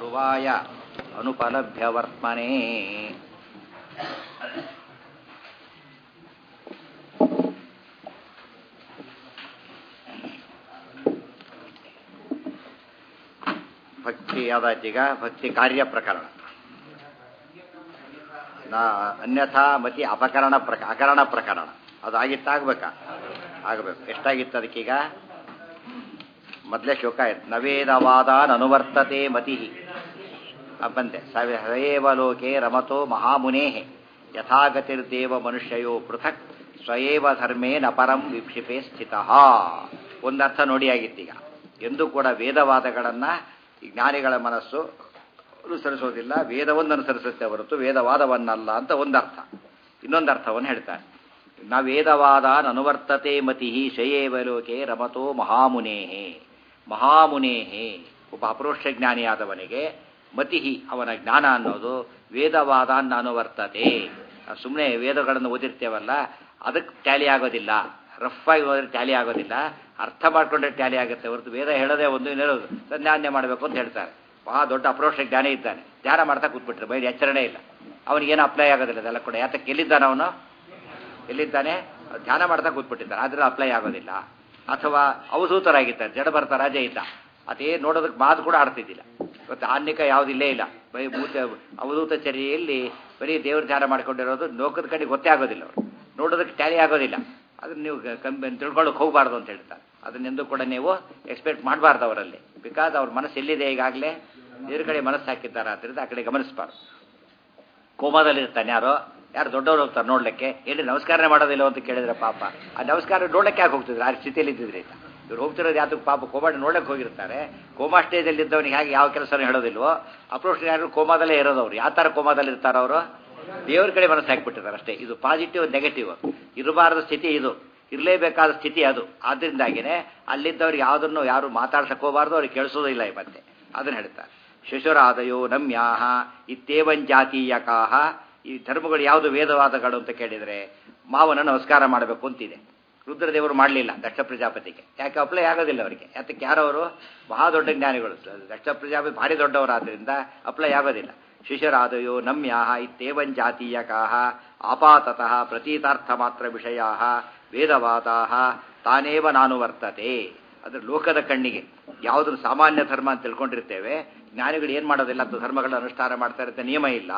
ಧ್ರುವಾಯ ಅನುಪಲಭ್ಯ ವರ್ತಮನೆ ಭಕ್ತಿ ಯಾವ್ದಾಯ್ತೀಗ ಭಕ್ತಿ ಕಾರ್ಯ ಪ್ರಕರಣ ನಾ ಅನ್ಯಥಾ ಮತಿ ಅಪಕರಣ ಪ್ರಕ ಅಕರಣ ಪ್ರಕರಣ ಅದು ಆಗಿತ್ತಾಗಬೇಕಾ ಆಗಬೇಕು ಎಷ್ಟಾಗಿತ್ತು ಅದಕ್ಕೀಗ ಮೊದಲೇ ಶೋಕ ಆಯ್ತು ನವೇದವಾದ ಅನುವರ್ತತೆ ಮತಿ ಬಂದೆ ಸವೇವ ಲೋಕೆ ರಮತೋ ಮಹಾಮುನೇ ಯಥಾಗತಿರ್ದೇವ ಮನುಷ್ಯಯೋ ಪೃಥಕ್ ಸ್ವಯೇವ ಧರ್ಮೇನ ಪರಂ ವಿಕ್ಷಿಪೆ ಸ್ಥಿತ ಒಂದರ್ಥ ನೋಡಿ ಆಗಿತ್ತೀಗ ಎಂದೂ ಕೂಡ ವೇದವಾದಗಳನ್ನು ಜ್ಞಾನಿಗಳ ಮನಸ್ಸು ಅನುಸರಿಸೋದಿಲ್ಲ ವೇದವನ್ನು ಅನುಸರಿಸುತ್ತೆ ಹೊರತು ವೇದವಾದವನ್ನಲ್ಲ ಅಂತ ಒಂದರ್ಥ ಇನ್ನೊಂದು ಅರ್ಥವನ್ನು ಹೇಳ್ತಾರೆ ನ ವೇದವಾದ ಅನುವರ್ತತೆ ಮತಿ ಶಯೇವ ಲೋಕೆ ರಮತೋ ಮಹಾಮುನೇಹೇ ಮಹಾಮುನೇಹೇ ಒಬ್ಬ ಅಪರೋಕ್ಷ ಜ್ಞಾನಿಯಾದವನಿಗೆ ಮತಿ ಅವನ ಜ್ಞಾನ ಅನ್ನೋದು ವೇದವಾದ ಅನುವರ್ತತೆ ಸುಮ್ಮನೆ ವೇದಗಳನ್ನು ಓದಿರ್ತೇವಲ್ಲ ಅದಕ್ಕೆ ಟ್ಯಾಲಿ ಆಗೋದಿಲ್ಲ ರಫ್ ಆಗಿ ಹೋದ್ರೆ ಟ್ಯಾಲಿ ಆಗೋದಿಲ್ಲ ಅರ್ಥ ಮಾಡ್ಕೊಂಡ್ರೆ ಟ್ಯಾಲಿ ಆಗುತ್ತೆ ಹೊರತು ವೇದ ಹೇಳೋದೇ ಒಂದು ಇನ್ನೇಳೋದು ಸಂಧ್ಯಾನ್ಯ ಮಾಡಬೇಕು ಅಂತ ಹೇಳ್ತಾರೆ ಬಹಳ ದೊಡ್ಡ ಅಪ್ರೋಕ್ಷ ಜ್ಞಾನಿ ಇದ್ದಾನೆ ಧ್ಯಾನ ಮಾಡ್ತಾ ಕೂತ್ಬಿಟ್ರೆ ಬೈದು ಎಚ್ಚರಣೆ ಇಲ್ಲ ಅವನಿಗೇನು ಅಪ್ಲೈ ಆಗೋದಿಲ್ಲ ಅದೆಲ್ಲ ಕೂಡ ಯಾತಕ್ಕೆ ಎಲ್ಲಿದ್ದಾನೆ ಅವನು ಎಲ್ಲಿದ್ದಾನೆ ಧ್ಯಾನ ಮಾಡ್ತಾ ಕೂತ್ಬಿಟ್ಟಿದ್ದಾನೆ ಆದ್ರೆ ಅಪ್ಲೈ ಆಗೋದಿಲ್ಲ ಅಥವಾ ಅವಧೂತರಾಗಿದ್ದಾರೆ ಜಡ ಬರ್ತಾ ರಾಜ ಇದ್ದ ಅದೇ ನೋಡೋದಕ್ಕೆ ಮಾತು ಕೂಡ ಆಡ್ತಿದ್ದಿಲ್ಲ ಇವತ್ತು ಆನ್ನಿಕ ಯಾವುದಿಲ್ಲೇ ಇಲ್ಲ ಬೈ ಭೂತ ಅವಧೂತ ಚರ್ಯೆಯಲ್ಲಿ ಬರೀ ದೇವ್ರ ಧ್ಯಾನ ಮಾಡ್ಕೊಂಡಿರೋದು ಲೋಕದ ಕಡೆ ಗೊತ್ತೇ ಆಗೋದಿಲ್ಲ ಅವರು ನೋಡೋದಕ್ಕೆ ಟ್ಯಾಲಿ ಆಗೋದಿಲ್ಲ ಅದನ್ನ ನೀವು ಕಂಬ ತಿಳ್ಕೊಳ್ಳೋಕೆ ಹೋಗಬಾರ್ದು ಅಂತ ಹೇಳ್ತಾರೆ ಅದನ್ನೆಂದು ಕೂಡ ನೀವು ಎಕ್ಸ್ಪೆಕ್ಟ್ ಮಾಡಬಾರ್ದು ಅವರಲ್ಲಿ ಬಿಕಾಸ್ ಅವ್ರ ಮನಸ್ಸು ಎಲ್ಲಿದೆ ಈಗಾಗಲೇ ಬೇರೆ ಕಡೆ ಮನಸ್ಸು ಹಾಕಿದ್ದಾರೆ ಆದ್ದರಿಂದ ಆ ಕಡೆ ಗಮನಿಸಬಾರ್ದು ಕೋಮಾದಲ್ಲಿ ಇರ್ತಾನೆ ಯಾರೋ ಯಾರು ದೊಡ್ಡವರು ಹೋಗ್ತಾರೆ ನೋಡ್ಲಿಕ್ಕೆ ಎಲ್ಲಿ ನಮಸ್ಕಾರ ಮಾಡೋದಿಲ್ಲ ಅಂತ ಕೇಳಿದ್ರೆ ಪಾಪ ಆ ನಮಸ್ಕಾರ ನೋಡ್ಲಿಕ್ಕೆ ಯಾಕೆ ಹೋಗ್ತಿದ್ರು ಆ ಸ್ಥಿತಿಯಲ್ಲಿ ಇದ್ದಿದ್ರೆ ಇವ್ರು ಹೋಗ್ತಿರೋದು ಯಾತಕ್ಕೆ ಪಾಪ ಕೋಮಾಡಿ ನೋಡಕ್ಕೆ ಹೋಗಿರ್ತಾರೆ ಕೋಮಾ ಸ್ಟೇಜಲ್ಲಿ ಇದ್ದವನಿಗೆ ಹೇಗೆ ಯಾವ ಕೆಲಸನೂ ಹೇಳೋದಿಲ್ವೋ ಅಪ್ರೋಚ್ ಯಾರು ಕೋಮಾದಲ್ಲೇ ಇರೋದವ್ರು ಯಾವ ಥರ ಕೋಮಾದಲ್ಲಿ ಇರ್ತಾರೋ ಅವರು ದೇವ್ರ ಕಡೆ ಮನಸ್ಸು ಹಾಕಿಬಿಟ್ಟಿದ್ದಾರೆ ಅಷ್ಟೇ ಇದು ಪಾಸಿಟಿವ್ ನೆಗೆಟಿವ್ ಇರಬಾರದ ಸ್ಥಿತಿ ಇದು ಇರಲೇಬೇಕಾದ ಸ್ಥಿತಿ ಅದು ಆದ್ದರಿಂದಾಗಿನೇ ಅಲ್ಲಿದ್ದವ್ರಿಗೆ ಯಾವುದನ್ನು ಯಾರು ಮಾತಾಡ್ಸಕ್ಕೆ ಹೋಗಬಾರ್ದು ಅವ್ರಿಗೆ ಕೇಳಿಸೋದಿಲ್ಲ ಈ ಮತ್ತೆ ಅದನ್ನು ಹೇಳ್ತಾರೆ ಶಿಶುರಾದಯೋ ನಮ್ಯಾಹ ಇತ್ತೇವಂಜಾತೀಯಕಾಹ ಈ ಧರ್ಮಗಳು ಯಾವುದು ವೇದವಾದಗಳು ಅಂತ ಕೇಳಿದರೆ ಮಾವನ ನಮಸ್ಕಾರ ಮಾಡಬೇಕು ಅಂತಿದೆ ರುದ್ರದೇವರು ಮಾಡಲಿಲ್ಲ ದಕ್ಷ ಪ್ರಜಾಪತಿಗೆ ಯಾಕೆ ಅಪ್ಲೈ ಆಗೋದಿಲ್ಲ ಅವರಿಗೆ ಯಾತಕ್ಕೆ ಯಾರವರು ಮಹಾ ದೊಡ್ಡ ಜ್ಞಾನಿಗಳು ದಕ್ಷ ಪ್ರಜಾಪತಿ ಭಾರಿ ದೊಡ್ಡವರಾದ್ರಿಂದ ಅಪ್ಲೈ ಆಗೋದಿಲ್ಲ ಶಿಶುರಾದಯೋ ನಮ್ಯಾಹ ಇತ್ತೇವಂಜಾತೀಯಕಾಹ ಆಪಾತತಃ ಪ್ರತೀತಾರ್ಥ ಮಾತ್ರ ವಿಷಯ ವೇದವಾದಾ ತಾನೇವ ನಾನು ವರ್ತತೆ ಅದ್ರ ಲೋಕದ ಕಣ್ಣಿಗೆ ಯಾವುದನ್ನು ಸಾಮಾನ್ಯ ಧರ್ಮ ಅಂತ ತಿಳ್ಕೊಂಡಿರ್ತೇವೆ ಜ್ಞಾನಿಗಳು ಏನು ಮಾಡೋದಿಲ್ಲ ಅಂತ ಧರ್ಮಗಳ ಅನುಷ್ಠಾನ ಮಾಡ್ತಾ ಇರುತ್ತೆ ನಿಯಮ ಇಲ್ಲ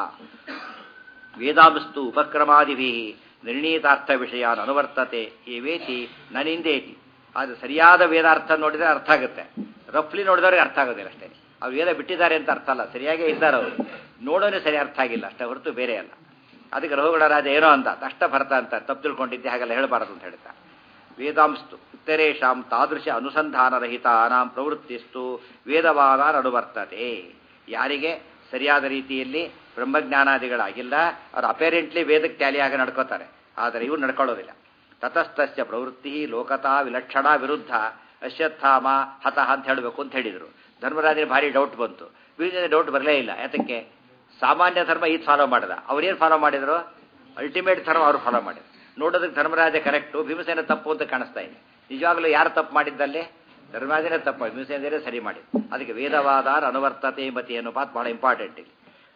ವೇದಾಂಸ್ತು ಉಪಕ್ರಮಾದಿಭಿ ನಿರ್ಣೀತಾರ್ಥ ವಿಷಯ ಅನುವರ್ತತೆ ಏವೇತಿ ನನಿಂದೇತಿ ಅದು ಸರಿಯಾದ ವೇದಾರ್ಥ ನೋಡಿದರೆ ಅರ್ಥ ಆಗುತ್ತೆ ರಫ್ಲಿ ನೋಡಿದವ್ರಿಗೆ ಅರ್ಥ ಆಗೋದಿಲ್ಲ ಅಷ್ಟೇ ಅವ್ರು ವೇದ ಬಿಟ್ಟಿದ್ದಾರೆ ಅಂತ ಅರ್ಥ ಅಲ್ಲ ಸರಿಯಾಗೇ ಇದ್ದಾರೆ ಅವರು ನೋಡೋನೇ ಸರಿ ಅರ್ಥ ಆಗಿಲ್ಲ ಅಷ್ಟೇ ಹೊರತು ಬೇರೆ ಅಲ್ಲ ಅದಕ್ಕೆ ರಘುಗಳ ರಾಜ ಏನೋ ಅಂತ ಅಷ್ಟ ಭರತ ಅಂತ ತಪ್ಪು ತಿಳ್ಕೊಂಡಿದ್ದೆ ಹಾಗೆಲ್ಲ ಹೇಳಬಾರದು ಅಂತ ಹೇಳ್ತಾ ವೇದಾಂಸ್ತು ಉತ್ತರೇಶಾಂ ತಾದೃಶ ಅನುಸಂಧಾನರಹಿತಾನಾಂ ಪ್ರವೃತ್ತಿಸ್ತು ವೇದವಾದ ಅನುವರ್ತತೆ ಯಾರಿಗೆ ಸರಿಯಾದ ರೀತಿಯಲ್ಲಿ ಬ್ರಹ್ಮಜ್ಞಾನಾದಿಗಳಾಗಿಲ್ಲ ಅವ್ರು ಅಪೇರೆಂಟ್ಲಿ ವೇದಕ್ಕೆ ಟ್ಯಾಲಿಯಾಗಿ ನಡ್ಕೋತಾರೆ ಆದರೆ ಇವ್ರು ನಡ್ಕೊಳ್ಳೋದಿಲ್ಲ ತತಸ್ಥಸ್ಯ ಪ್ರವೃತ್ತಿ ಲೋಕತಾ ವಿಲಕ್ಷಣ ವಿರುದ್ಧ ಅಶ್ವತ್ಥಾಮ ಹತಃ ಅಂತ ಹೇಳಬೇಕು ಅಂತ ಹೇಳಿದರು ಧರ್ಮರಾಜನಿಗೆ ಭಾರಿ ಡೌಟ್ ಬಂತು ಬೀಜ ಡೌಟ್ ಬರಲೇ ಇಲ್ಲ ಯಾತಕ್ಕೆ ಸಾಮಾನ್ಯ ಧರ್ಮ ಇದು ಫಾಲೋ ಮಾಡಿದ ಅವ್ರೇನು ಫಾಲೋ ಮಾಡಿದ್ರು ಅಲ್ಟಿಮೇಟ್ ಧರ್ಮ ಅವರು ಫಾಲೋ ಮಾಡಿದ್ರು ನೋಡೋದಕ್ಕೆ ಧರ್ಮರಾಜ ಕರೆಕ್ಟು ಭೀಮಸೇನ ತಪ್ಪು ಅಂತ ಕಾಣಿಸ್ತಾ ಇದೆ ನಿಜವಾಗ್ಲೂ ಯಾರು ತಪ್ಪು ಮಾಡಿದ್ದಲ್ಲಿ ಧರ್ಮರಾಜನೇ ತಪ್ಪು ಮಾಡಿ ಭೀಮಸೇನರೇ ಸರಿ ಮಾಡಿ ಅದಕ್ಕೆ ವೇದವಾದ ಅನುವರ್ತತೆ ಮತಿ ಅನ್ನೋ ಮಾತು ಬಹಳ ಇಂಪಾರ್ಟೆಂಟ್ ಇಲ್ಲಿ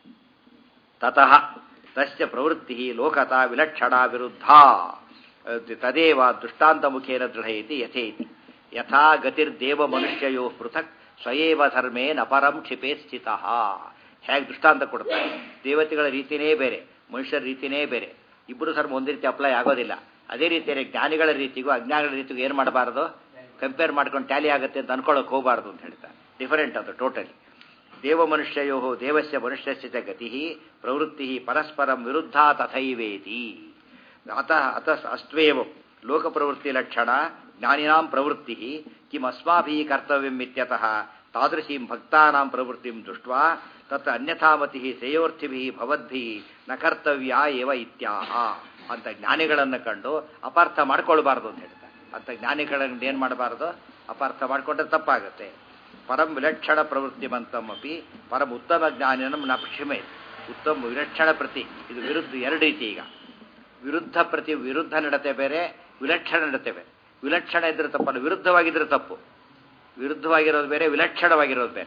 ತತಃ ತಸ್ಯ ಪ್ರವೃತ್ತಿ ಲೋಕತಾ ವಿಲಕ್ಷಣ ವಿರುದ್ಧ ತದೇವ ದೃಷ್ಟಾಂತ ಮುಖೇನ ದೃಢಯತಿ ಯಥೇತಿ ಯಥಾ ಗತಿರ್ದೇವ ಮನುಷ್ಯಯೋ ಪೃಥಕ್ ಸ್ವಯೇವ ಧರ್ಮೇನ ಪರಂ ಕ್ಷಿಪೇ ಸ್ಥಿತ ಹೇಗೆ ದೃಷ್ಟಾಂತ ಕೊಡ್ತಾರೆ ದೇವತೆಗಳ ರೀತಿನೇ ಬೇರೆ ಮನುಷ್ಯರ ರೀತಿನೇ ಬೇರೆ ಇಬ್ಬರು ಧರ್ಮ ಒಂದೇ ರೀತಿ ಅಪ್ಲೈ ಆಗೋದಿಲ್ಲ ಅದೇ ರೀತಿಯಲ್ಲಿ ಜ್ಞಾನಿಗಳ ರೀತಿಗೂ ಅಜ್ಞಾನಿಗಳ ರೀತಿಗೂ ಏನು ಮಾಡಬಾರ್ದು ಕಂಪೇರ್ ಮಾಡ್ಕೊಂಡು ಟ್ಯಾಲಿ ಆಗುತ್ತೆ ಅಂತ ಅನ್ಕೊಳ್ಳೋಕೆ ಹೋಗಬಾರ್ದು ಅಂತ ಹೇಳ್ತಾರೆ ಡಿಫರೆಂಟ್ ಅದು ಟೋಟಲಿ ದೇವ ಮನುಷ್ಯಯೋ ದೇವಸ್ಯ ಮನುಷ್ಯಸ್ಯ ಚ ಗತಿ ಪ್ರವೃತ್ತಿ ಪರಸ್ಪರಂ ವಿರುದ್ಧ ತಥೈವೇತಿ ಅತಃ ಅತಃ ಅಸ್ತ್ವೇವ ಲೋಕಪ್ರವೃತ್ತಿ ಲಕ್ಷಣ ಜ್ಞಾನಿನಾಂ ಪ್ರವೃತ್ತಿ ಕಿಂ ಅಸ್ಮಾಭಿ ಕರ್ತವ್ಯಂ ಇತ್ಯತಃ ತಾದೃಶೀಂ ಭಕ್ತಾನಾಂ ಪ್ರವೃತ್ತಿಂ ದೃಷ್ಟ್ವಾ ತತ್ರ ಅನ್ಯಥಾಮತಿ ಶ್ರೇಯೋರ್ಥಿಭಿ ಭವದ್ಭಿ ನ ಕರ್ತವ್ಯ ಏವ ಇತ್ಯಾಹ ಅಂತ ಜ್ಞಾನಿಗಳನ್ನು ಕಂಡು ಅಪಾರ್ಥ ಮಾಡ್ಕೊಳ್ಬಾರ್ದು ಅಂತ ಹೇಳ್ತಾರೆ ಅಂತ ಜ್ಞಾನಿಗಳನ್ನು ಏನು ಮಾಡಬಾರ್ದು ಅಪಾರ್ಥ ಮಾಡಿಕೊಂಡ್ರೆ ತಪ್ಪಾಗುತ್ತೆ ಪರಂ ವಿಲಕ್ಷಣ ಪ್ರವೃತ್ತಿಮಂತಮಪಿ ಪರಂ ಉತ್ತಮ ಜ್ಞಾನಿನಂ ನ ಕ್ಷಿಮೆ ಉತ್ತಮ ವಿಲಕ್ಷಣ ಪ್ರತಿ ಇದು ವಿರುದ್ಧ ಎರಡು ರೀತಿ ಈಗ ವಿರುದ್ಧ ಪ್ರತಿ ವಿರುದ್ಧ ನಡತೆ ಬೇರೆ ವಿಲಕ್ಷಣ ನಡತೆ ಬೇರೆ ವಿಲಕ್ಷಣ ಇದ್ರೆ ತಪ್ಪಲ್ಲ ವಿರುದ್ಧವಾಗಿದ್ರೆ ತಪ್ಪು ವಿರುದ್ಧವಾಗಿರೋದು ಬೇರೆ ವಿಲಕ್ಷಣವಾಗಿರೋದು ಬೇರೆ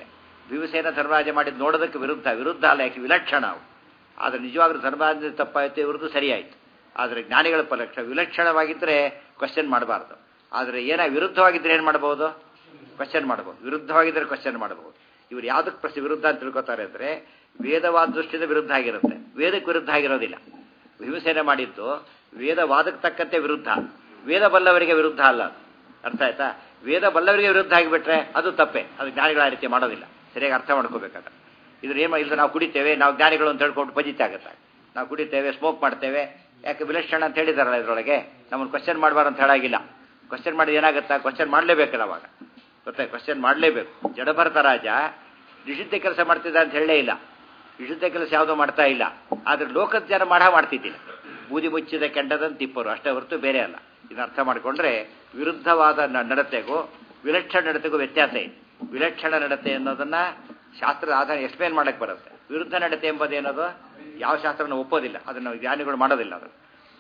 ಭೀಮಸೇನ ಧರ್ಮರಾಜ ಮಾಡಿದ್ದು ನೋಡೋದಕ್ಕೆ ವಿರುದ್ಧ ವಿರುದ್ಧ ಅಲ್ಲ ಯಾಕೆ ವಿಲಕ್ಷಣ ಅವು ಆದರೆ ನಿಜವಾಗ್ಲೂ ಧರ್ಮರಾಜ ತಪ್ಪಾಯಿತು ಇವ್ರದ್ದು ಸರಿಯಾಯಿತು ಆದರೆ ಜ್ಞಾನಿಗಳ ಪಲಕ್ಷ ವಿಲಕ್ಷಣವಾಗಿದ್ದರೆ ಕ್ವಶನ್ ಮಾಡಬಾರ್ದು ಆದರೆ ಏನ ವಿರುದ್ಧವಾಗಿದ್ದರೆ ಏನು ಮಾಡ್ಬೋದು ಕ್ವಶನ್ ಮಾಡ್ಬೋದು ವಿರುದ್ಧವಾಗಿದ್ದರೆ ಕ್ವಶನ್ ಮಾಡ್ಬೋದು ಇವ್ರು ಯಾವುದಕ್ಕೆ ಪ್ರಶ್ನೆ ವಿರುದ್ಧ ಅಂತ ತಿಳ್ಕೊತಾರೆ ಅಂದರೆ ವೇದವಾದ ದೃಷ್ಟಿಯಿಂದ ವಿರುದ್ಧ ಆಗಿರುತ್ತೆ ವೇದಕ್ಕೆ ವಿರುದ್ಧ ಆಗಿರೋದಿಲ್ಲ ಭೀಮಸೇನೆ ಮಾಡಿದ್ದು ವೇದವಾದಕ್ಕೆ ತಕ್ಕಂತೆ ವಿರುದ್ಧ ವೇದ ಬಲ್ಲವರಿಗೆ ವಿರುದ್ಧ ಅಲ್ಲ ಅದು. ಅರ್ಥ ಆಯ್ತಾ ವೇದ ಬಲ್ಲವರಿಗೆ ವಿರುದ್ಧ ಆಗಿಬಿಟ್ರೆ ಅದು ತಪ್ಪೆ ಅದು ಜ್ಞಾನಿಗಳ ಆ ರೀತಿ ಮಾಡೋದಿಲ್ಲ ಸರಿಯಾಗಿ ಅರ್ಥ ಮಾಡ್ಕೋಬೇಕಾದ್ರೆ ಇದ್ರ ಏನು ಇಲ್ಲ ನಾವು ಕುಡಿತೇವೆ ನಾವು ಜ್ಞಾನಿಗಳು ಅಂತ ಹೇಳ್ಕೊಂಡು ಪಜಿತ ಆಗುತ್ತೆ ನಾವು ಕುಡಿತೇವೆ ಸ್ಮೋಕ್ ಮಾಡ್ತೇವೆ ಯಾಕೆ ವಿಲಕ್ಷಣ ಅಂತ ಹೇಳಿದಾರಲ್ಲ ಇದರೊಳಗೆ ನಮ್ಮನ್ನು ಕ್ವಶನ್ ಮಾಡಬಾರ್ದು ಅಂತ ಹೇಳಾಗಿಲ್ಲ ಕ್ವಶನ್ ಮಾಡಿದ ಏನಾಗುತ್ತಾ ಕ್ವಶನ್ ಮಾಡಲೇಬೇಕಲ್ಲ ಅವಾಗ ಗೊತ್ತಾ ಕ್ವಶನ್ ಮಾಡಲೇಬೇಕು ಜಡಭರತ ರಾಜ ನಿಷಿದ್ಧ ಕೆಲಸ ಮಾಡ್ತಿದ್ದ ಅಂತ ಹೇಳಲೇ ಇಲ್ಲ ನಿಷಿದ್ಧ ಕೆಲಸ ಯಾವುದೋ ಮಾಡ್ತಾ ಇಲ್ಲ ಆದ್ರೆ ಲೋಕದ ಜನ ಮಾಡ ಮಾಡ್ತಿದ್ದಿಲ್ಲ ಬೂದಿ ಮುಚ್ಚಿದ ಕೆಂಡದಂತ ತಿಪ್ಪರು ಅಷ್ಟೇ ಹೊರತು ಬೇರೆ ಅಲ್ಲ ಇದನ್ನ ಅರ್ಥ ಮಾಡಿಕೊಂಡ್ರೆ ವಿರುದ್ಧವಾದ ನ- ನಡತೆಗೂ ವಿಲಕ್ಷಣ ನಡತೆಗೂ ವ್ಯತ್ಯಾಸ ಇದೆ ವಿಲಕ್ಷಣ ನಡತೆ ಅನ್ನೋದನ್ನ ಶಾಸ್ತ್ರದ ಆಧಾರ ಎಕ್ಸ್ಪ್ಲೇನ್ ಮಾಡಕ್ಕೆ ಬರುತ್ತೆ ವಿರುದ್ಧ ನಡತೆ ಎಂಬುದೇನದು ಯಾವ ಶಾಸ್ತ್ರನ ಒಪ್ಪೋದಿಲ್ಲ ಅದನ್ನು ಜ್ಞಾನಿಗಳು ಮಾಡೋದಿಲ್ಲ ಅದು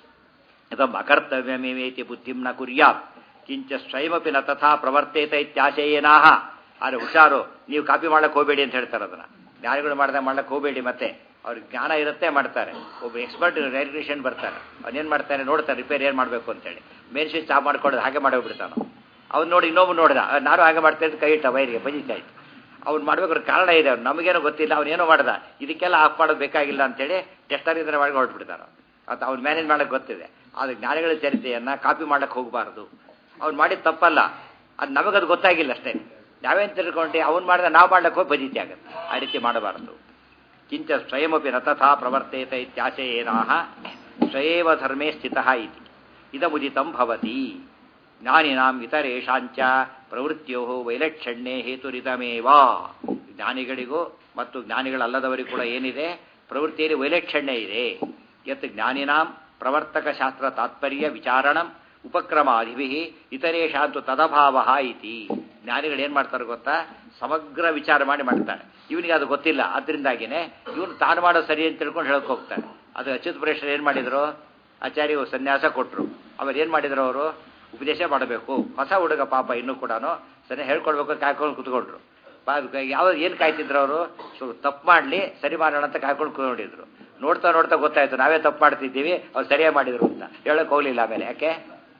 ಇದಂ ಅಕರ್ತವ್ಯಮೇತಿ ಬುದ್ಧಿಂ ನ ಕುರ್ಯಾತ್ ಕಿಂಚ ಸ್ವಯಮಪಿ ನ ತಥಾ ಪ್ರವರ್ತೇತ ಇತ್ಯಾಶಯೇನಾಹ ಆದರೆ ಹುಷಾರು ನೀವು ಕಾಪಿ ಮಾಡಕ್ಕೆ ಹೋಗಬೇಡಿ ಅಂತ ಹೇಳ್ತಾರೆ ಅದನ್ನ ಜ್ಞಾನಿಗಳು ಮಾಡ್ದೆ ಮಾಡಕ್ಕೆ ಹೋಗಬೇಡಿ ಮತ್ತೆ ಅವ್ರಿಗೆ ಜ್ಞಾನ ಇರುತ್ತೆ ಮಾಡ್ತಾರೆ ಒಬ್ಬ ಎಕ್ಸ್ಪರ್ಟ್ ಎಲೆಕ್ಟ್ರಿಷಿಯನ್ ಬರ್ತಾರೆ ಅವನೇನು ಮಾಡ್ತಾನೆ ನೋಡ್ತಾನೆ ರಿಪೇರ್ ಏನು ಮಾಡಬೇಕು ಅಂತೇಳಿ ಮೇನ್ ಸ್ವಿಚ್ ಆಫ್ ಮಾಡ್ಕೊಂಡು ಹಾಗೆ ಮಾಡೋಗ್ಬಿಡ್ತಾನೆ ಅವ್ನು ನೋಡಿ ಇನ್ನೊಬ್ಬ ನೋಡ್ದ ಅಹ್, ನಾನು ಹಾಗೆ ಮಾಡ್ತಾ ಇದ್ದು ಕೈ ಇಟ್ಟ ವೈರಿಗೆ ಬಜಿತಾಯ್ತು ಅವ್ನು ಮಾಡ್ಬೇಕಾದ್ರೆ ಕಾರಣ ಇದೆ ಅವ್ನು ನಮಗೇನೋ ಗೊತ್ತಿಲ್ಲ ಅವನೇನೋ ಮಾಡ್ದ ಇದಕ್ಕೆಲ್ಲ ಆಫ್ ಮಾಡೋದು ಬೇಕಾಗಿಲ್ಲ ಅಂತೇಳಿ ಟೆಸ್ಟರ್ ಇದನ್ನ ಮಾಡಿ ಹೊರಟ್ಬಿಡ್ತಾನೆ ಅದು ಅವ್ನು ಮ್ಯಾನೇಜ್ ಮಾಡಕ್ಕೆ ಗೊತ್ತಿದೆ ಆದರೆ ಜ್ಞಾನಿಗಳ ಚರಿತ್ರೆಯನ್ನ ಕಾಪಿ ಮಾಡಕ್ಕೆ ಹೋಗಬಾರ್ದು ಅವ್ನು ಮಾಡಿದ ತಪ್ಪಲ್ಲ ಅದು ನಮಗದು ಗೊತ್ತಾಗಿಲ್ಲ ಅಷ್ಟೇ ನಾವೇನು ತಿಳ್ಕೊಂಡು ಅವ್ನು ಮಾಡಿದ ನಾವು ಮಾಡ್ಲಿಕ್ಕೆ ಹೋಗಿ ಬಜಿತಿ ಆಗುತ್ತೆ ಆ ರೀತಿ ಮಾಡಬಾರದು ಕಿಂಚ ಸ್ವಯಮಪಿ ನತಥಾ ಪ್ರವರ್ತೇತ ಇತ್ಯಾಶಯೇನಾಹ ಸ್ವಯೇವ ಧರ್ಮೇ ಸ್ಥಿತಃ ಇತಿ ಇದಮುದಿತಂ ಭವತಿ ಜ್ಞಾನಿನಾಂ ಇತರೇಷಾಂಚ ಪ್ರವೃತ್ತಿಯೋ ವೈಲಕ್ಷಣ್ಯೇ ಹೇತುರಿದಮೇವ ಜ್ಞಾನಿಗಳಿಗೂ ಮತ್ತು ಜ್ಞಾನಿಗಳಲ್ಲದವರಿಗೂ ಕೂಡ ಏನಿದೆ ಪ್ರವೃತ್ತಿಯಲ್ಲಿ ವೈಲಕ್ಷಣ್ಯ ಇದೆ ಯತ್ ಜ್ಞಾನಿನಾಂ ಪ್ರವರ್ತಕ ಶಾಸ್ತ್ರ ತಾತ್ಪರ್ಯ ವಿಚಾರಣಂ ಉಪಕ್ರಮಾದಿಭಿ ಇತರೇಷಾಂತು ತದಭಾವ ಇತಿ ಜ್ಞಾನಿಗಳು ಏನು ಮಾಡ್ತಾರೆ ಗೊತ್ತಾ ಸಮಗ್ರ ವಿಚಾರ ಮಾಡಿ ಮಾಡ್ತಾರೆ ಇವನಿಗೆ ಅದು ಗೊತ್ತಿಲ್ಲ ಅದರಿಂದಾಗಿನೇ ಇವನು ತಾನು ಮಾಡೋ ಸರಿ ಅಂತ ತಿಳ್ಕೊಂಡು ಹೇಳಕ್ ಹೋಗ್ತಾನೆ ಅದು ಅಚ್ಯುತ್ ಪುರೇಶ್ವರ್ ಏನು ಮಾಡಿದ್ರು ಆಚಾರ್ಯ ಸನ್ಯಾಸ ಕೊಟ್ಟರು ಅವ್ರು ಏನು ಮಾಡಿದ್ರು ಅವರು ಉಪದೇಶ ಮಾಡಬೇಕು ಹೊಸ ಹುಡುಗ ಪಾಪ ಇನ್ನೂ ಕೂಡ ಸರಿ ಹೇಳ್ಕೊಡ್ಬೇಕು ಕಾಯ್ಕೊಂಡು ಕುತ್ಕೊಂಡ್ರು ಯಾವ ಏನು ಕಾಯ್ತಿದ್ರು ಅವರು ತಪ್ಪು ಮಾಡಲಿ ಸರಿ ಮಾಡೋಣ ಅಂತ ಕಾಯ್ಕೊಂಡು ಕೂತ್ಕೊಂಡಿದ್ರು ನೋಡ್ತಾ ನೋಡ್ತಾ ಗೊತ್ತಾಯ್ತು ನಾವೇ ತಪ್ಪು ಮಾಡ್ತಿದ್ದೀವಿ ಅವ್ರು ಸರಿಯಾಗಿ ಮಾಡಿದ್ರು ಅಂತ ಹೇಳಕ್ ಹೋಗ್ಲಿಲ್ಲ ಆಮೇಲೆ ಯಾಕೆ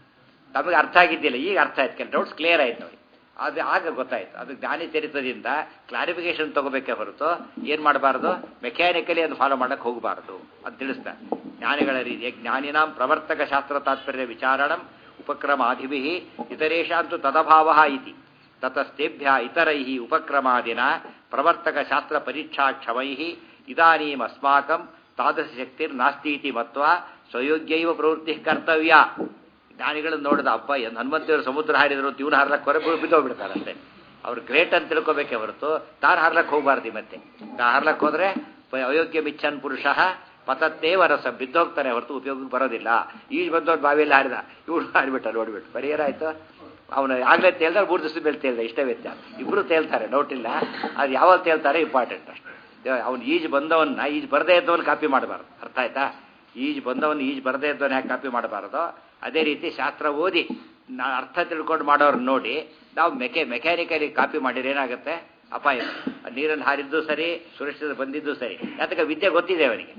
ತಮಗೆ ಅರ್ಥ ಆಗಿದ್ದಿಲ್ಲ ಈಗ ಅರ್ಥ ಆಯ್ತು ಕೆಲವು ಡೌಟ್ಸ್ ಕ್ಲಿಯರ್ ಆಯ್ತು ನೋಡಿ ಅದು ಆಗ ಗೊತ್ತಾಯ್ತು ಅದು ಜ್ಞಾನಿ ಚರಿತ್ರದಿಂದ ಕ್ಲಾರಿಫಿಕೇಶನ್ ತಗೋಬೇಕೇ ಹೊರತು ಏನು ಮಾಡಬಾರ್ದು ಮೆಕ್ಯಾನಿಕಲಿ ಅದು ಫಾಲೋ ಮಾಡಕ್ಕೆ ಹೋಗಬಾರ್ದು ಅಂತ ತಿಳಿಸ್ತಾ ಜ್ಞಾನಿಗಳ ರೀತಿಯ ಜ್ಞಾನಿನಾಂ ಪ್ರವರ್ತಕ ಶಾಸ್ತ್ರ ತಾತ್ಪರ್ಯ ವಿಚಾರಣಂ ಉಪಕ್ರಮಾಧಿಭಿ ಇತರೇಷಾಂತು ತದಭಾವ ಇತಿ ತತಸ್ತೇಭ್ಯ ಇತರೈ ಉಪಕ್ರಮಾದಿನ ಪ್ರವರ್ತಕ ಶಾಸ್ತ್ರ ಪರೀಕ್ಷಾ ಕ್ಷಮೈ ಇದಾನೀಂ ಅಸ್ಮಾಕಂ ತಾದೃಶ ಶಕ್ತಿರ್ನಾಸ್ತೀತಿ ಮತ್ವ ಸ್ವಯೋಗ್ಯೈವ ಪ್ರವೃತ್ತಿ ಕರ್ತವ್ಯ ಜ್ಞಾನಿಗಳನ್ನ ನೋಡಿದ ಅಪ್ಪ ಏನು ಹನುಮಂತೇವರು ಸಮುದ್ರ ಹಾರಿದ್ರು ಇವನು ಹಾರ್ಲಕ್ಕೆ ಹೊರ ಬಿದ್ದೋಗ್ಬಿಡ್ತಾರಂತೆ ಅವ್ರು ಗ್ರೇಟ್ ಅಂತ ತಿಳ್ಕೊಬೇಕೆ ಹೊರತು ತಾನು ಹಾರ್ಲಕ್ಕೆ ಹೋಗ್ಬಾರ್ದು ಮತ್ತೆ ತಾ ಹಾರ್ಲಕ್ಕೆ ಹೋದ್ರೆ ಪ- ಅಯೋಗ್ಯ ಮಿಚ್ಚನ್ ಪುರುಷ ಪತತ್ತೇ ವರಸ ಬಿದ್ದೋಗ್ತಾನೆ ಹೊರತು ಉಪಯೋಗಕ್ಕೆ ಬರೋದಿಲ್ಲ ಈಗ ಬಂದವ್ರು ಬಾವಿಯಲ್ಲಿ ಹಾರಿದ ಇವಳು ಹಾರಿಬಿಟ್ಟ ನೋಡ್ಬಿಟ್ಟು ಪರಿಹಾರ ಆಯ್ತು ಅವನು ಆಗ್ಲೇ ತೇಲ್ದ ಮೂರು ದಿವಸದ ಮೇಲೆ ತೇಲ್ದ ಇಷ್ಟೇ ವ್ಯತ್ಯಾಸ ಇಬ್ರು ತೇಲ್ತಾರೆ ಡೌಟ್ ಇಲ್ಲ ಅದು ಯಾವಾಗ ತೇಲ್ತಾರೆ ಇಂಪಾರ್ಟೆಂಟ್ ಅಷ್ಟೇ ಅವ್ನು ಈಜು ಬಂದವನ್ನ ಈಜು ಬರದೇ ಇದ್ದವನ್ನ ಕಾಪಿ ಮಾಡಬಾರ್ದು ಅರ್ಥ ಆಯ್ತಾ ಈಜು ಬಂದವನು ಈಜು ಬರದೇ ಇದ್ದವನ್ನ ಯಾಕೆ ಕಾಪಿ ಮಾಡಬಾರ್ದು ಅದೇ ರೀತಿ ಶಾಸ್ತ್ರ ಓದಿ ನಾ ಅರ್ಥ ತಿಳ್ಕೊಂಡು ಮಾಡೋರು ನೋಡಿ ನಾವು ಮೆಕೆ ಮೆಕ್ಯಾನಿಕಲಿ ಕಾಪಿ ಮಾಡಿದ್ರೆ ಏನಾಗುತ್ತೆ ಅಪಾಯ ನೀರಲ್ಲಿ ಹಾರಿದ್ದು ಸರಿ ಸುರಕ್ಷಿತ ಬಂದಿದ್ದು ಸರಿ ಯಾತಕ್ಕೆ ವಿದ್ಯೆ ಗೊತ್ತಿದೆ ಅವನಿಗೆ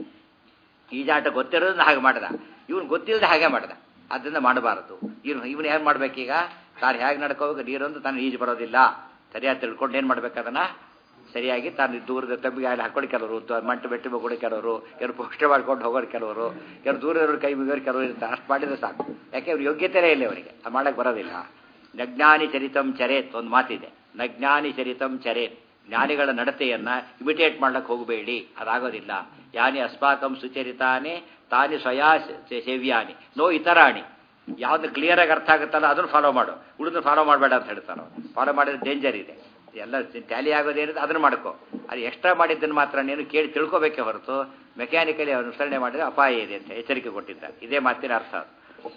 ಈಜಾಟ ಗೊತ್ತಿರೋದನ್ನ ಹಾಗೆ ಮಾಡ್ದ ಇವನು ಗೊತ್ತಿಲ್ಲದೆ ಹಾಗೆ ಮಾಡ್ದ ಅದರಿಂದ ಮಾಡಬಾರದು ಇವನು ಇವನು ಏನು ಮಾಡ್ಬೇಕೀಗ ತಾನು ಹೇಗೆ ನಡ್ಕೋಬೇಕು ನೀರೊಂದು ತಾನು ಈಜು ಬರೋದಿಲ್ಲ ಸರಿಯಾಗಿ ತಿಳ್ಕೊಂಡು ಏನು ಮಾಡ್ಬೇಕು ಅದನ್ನ ಸರಿಯಾಗಿ ತಾನು ದೂರದ ತಬ್ಬಿಗೆ ಅಲ್ಲಿ ಹಾಕೊಂಡು ಕೆಲವರು ತ- ಮಂಟು ಬೆಟ್ಟಿ ಕೂಡ ಕೆಲವರು ಕೆಲವರು ಪೋಸ್ಟ್ ಮಾಡ್ಕೊಂಡು ಹೋಗೋರು ಕೆಲವರು ಕೆಲವರು ದೂರ ಇರೋರು ಕೈ ಮುಗಿಯೋರು ಕೆಲವರು ಇರ್ತಾರೆ ಅಷ್ಟು ಮಾಡಿದ್ರೆ ಸಾಕು ಯಾಕೆ ಅವ್ರ ಯೋಗ್ಯತೆನೇ ಇಲ್ಲ ಅವರಿಗೆ ಅದು ಮಾಡಕ್ಕೆ ಬರೋದಿಲ್ಲ ನಜ್ಞಾನಿ ಚರಿತಂ ಚರೇತ್ ಒಂದು ಮಾತಿದೆ ನಜ್ಞಾನಿ ಚರಿತಂ ಚರೇತ್ ಜ್ಞಾನಿಗಳ ನಡತೆಯನ್ನ ಇಮಿಟೇಟ್ ಮಾಡ್ಲಿಕ್ಕೆ ಹೋಗಬೇಡಿ ಅದಾಗೋದಿಲ್ಲ ಯಾನಿ ಅಸ್ಮಾಕಂ ಸುಚರಿತಾನೆ ತಾನಿ ಸ್ವಯಾ ಸೇ- ಸೇವ್ಯಾನಿ ನೋ ಇತರಾಣಿ ಯಾವ್ದು ಕ್ಲಿಯರ್ ಆಗಿ ಅರ್ಥ ಆಗುತ್ತಲ್ಲ ಅದನ್ನು ಫಾಲೋ ಮಾಡು ಉಳಿದು ಫಾಲೋ ಮಾಡಬೇಡ ಅಂತ ಹೇಳ್ತಾರೆ ಫಾಲೋ ಮಾಡಿದ್ರೆ ಡೇಂಜರ್ ಇದೆ ಎಲ್ಲ ಟ್ಯಾಲಿ ಆಗೋದೇನಿದೆ ಅದನ್ನು ಮಾಡ್ಕೋ ಅದು ಎಕ್ಸ್ಟ್ರಾ ಮಾಡಿದ್ದನ್ನು ಮಾತ್ರ ನೀನು ಕೇಳಿ ತಿಳ್ಕೊಬೇಕೇ ಹೊರತು ಮೆಕ್ಯಾನಿಕಲಿ ಅನುಸರಣೆ ಮಾಡಿದ್ರೆ ಅಪಾಯ ಇದೆ ಅಂತ ಎಚ್ಚರಿಕೆ ಕೊಟ್ಟಿದ್ದಾರೆ ಇದೇ ಮಾತಿನ ಅರ್ಥ ಅದು.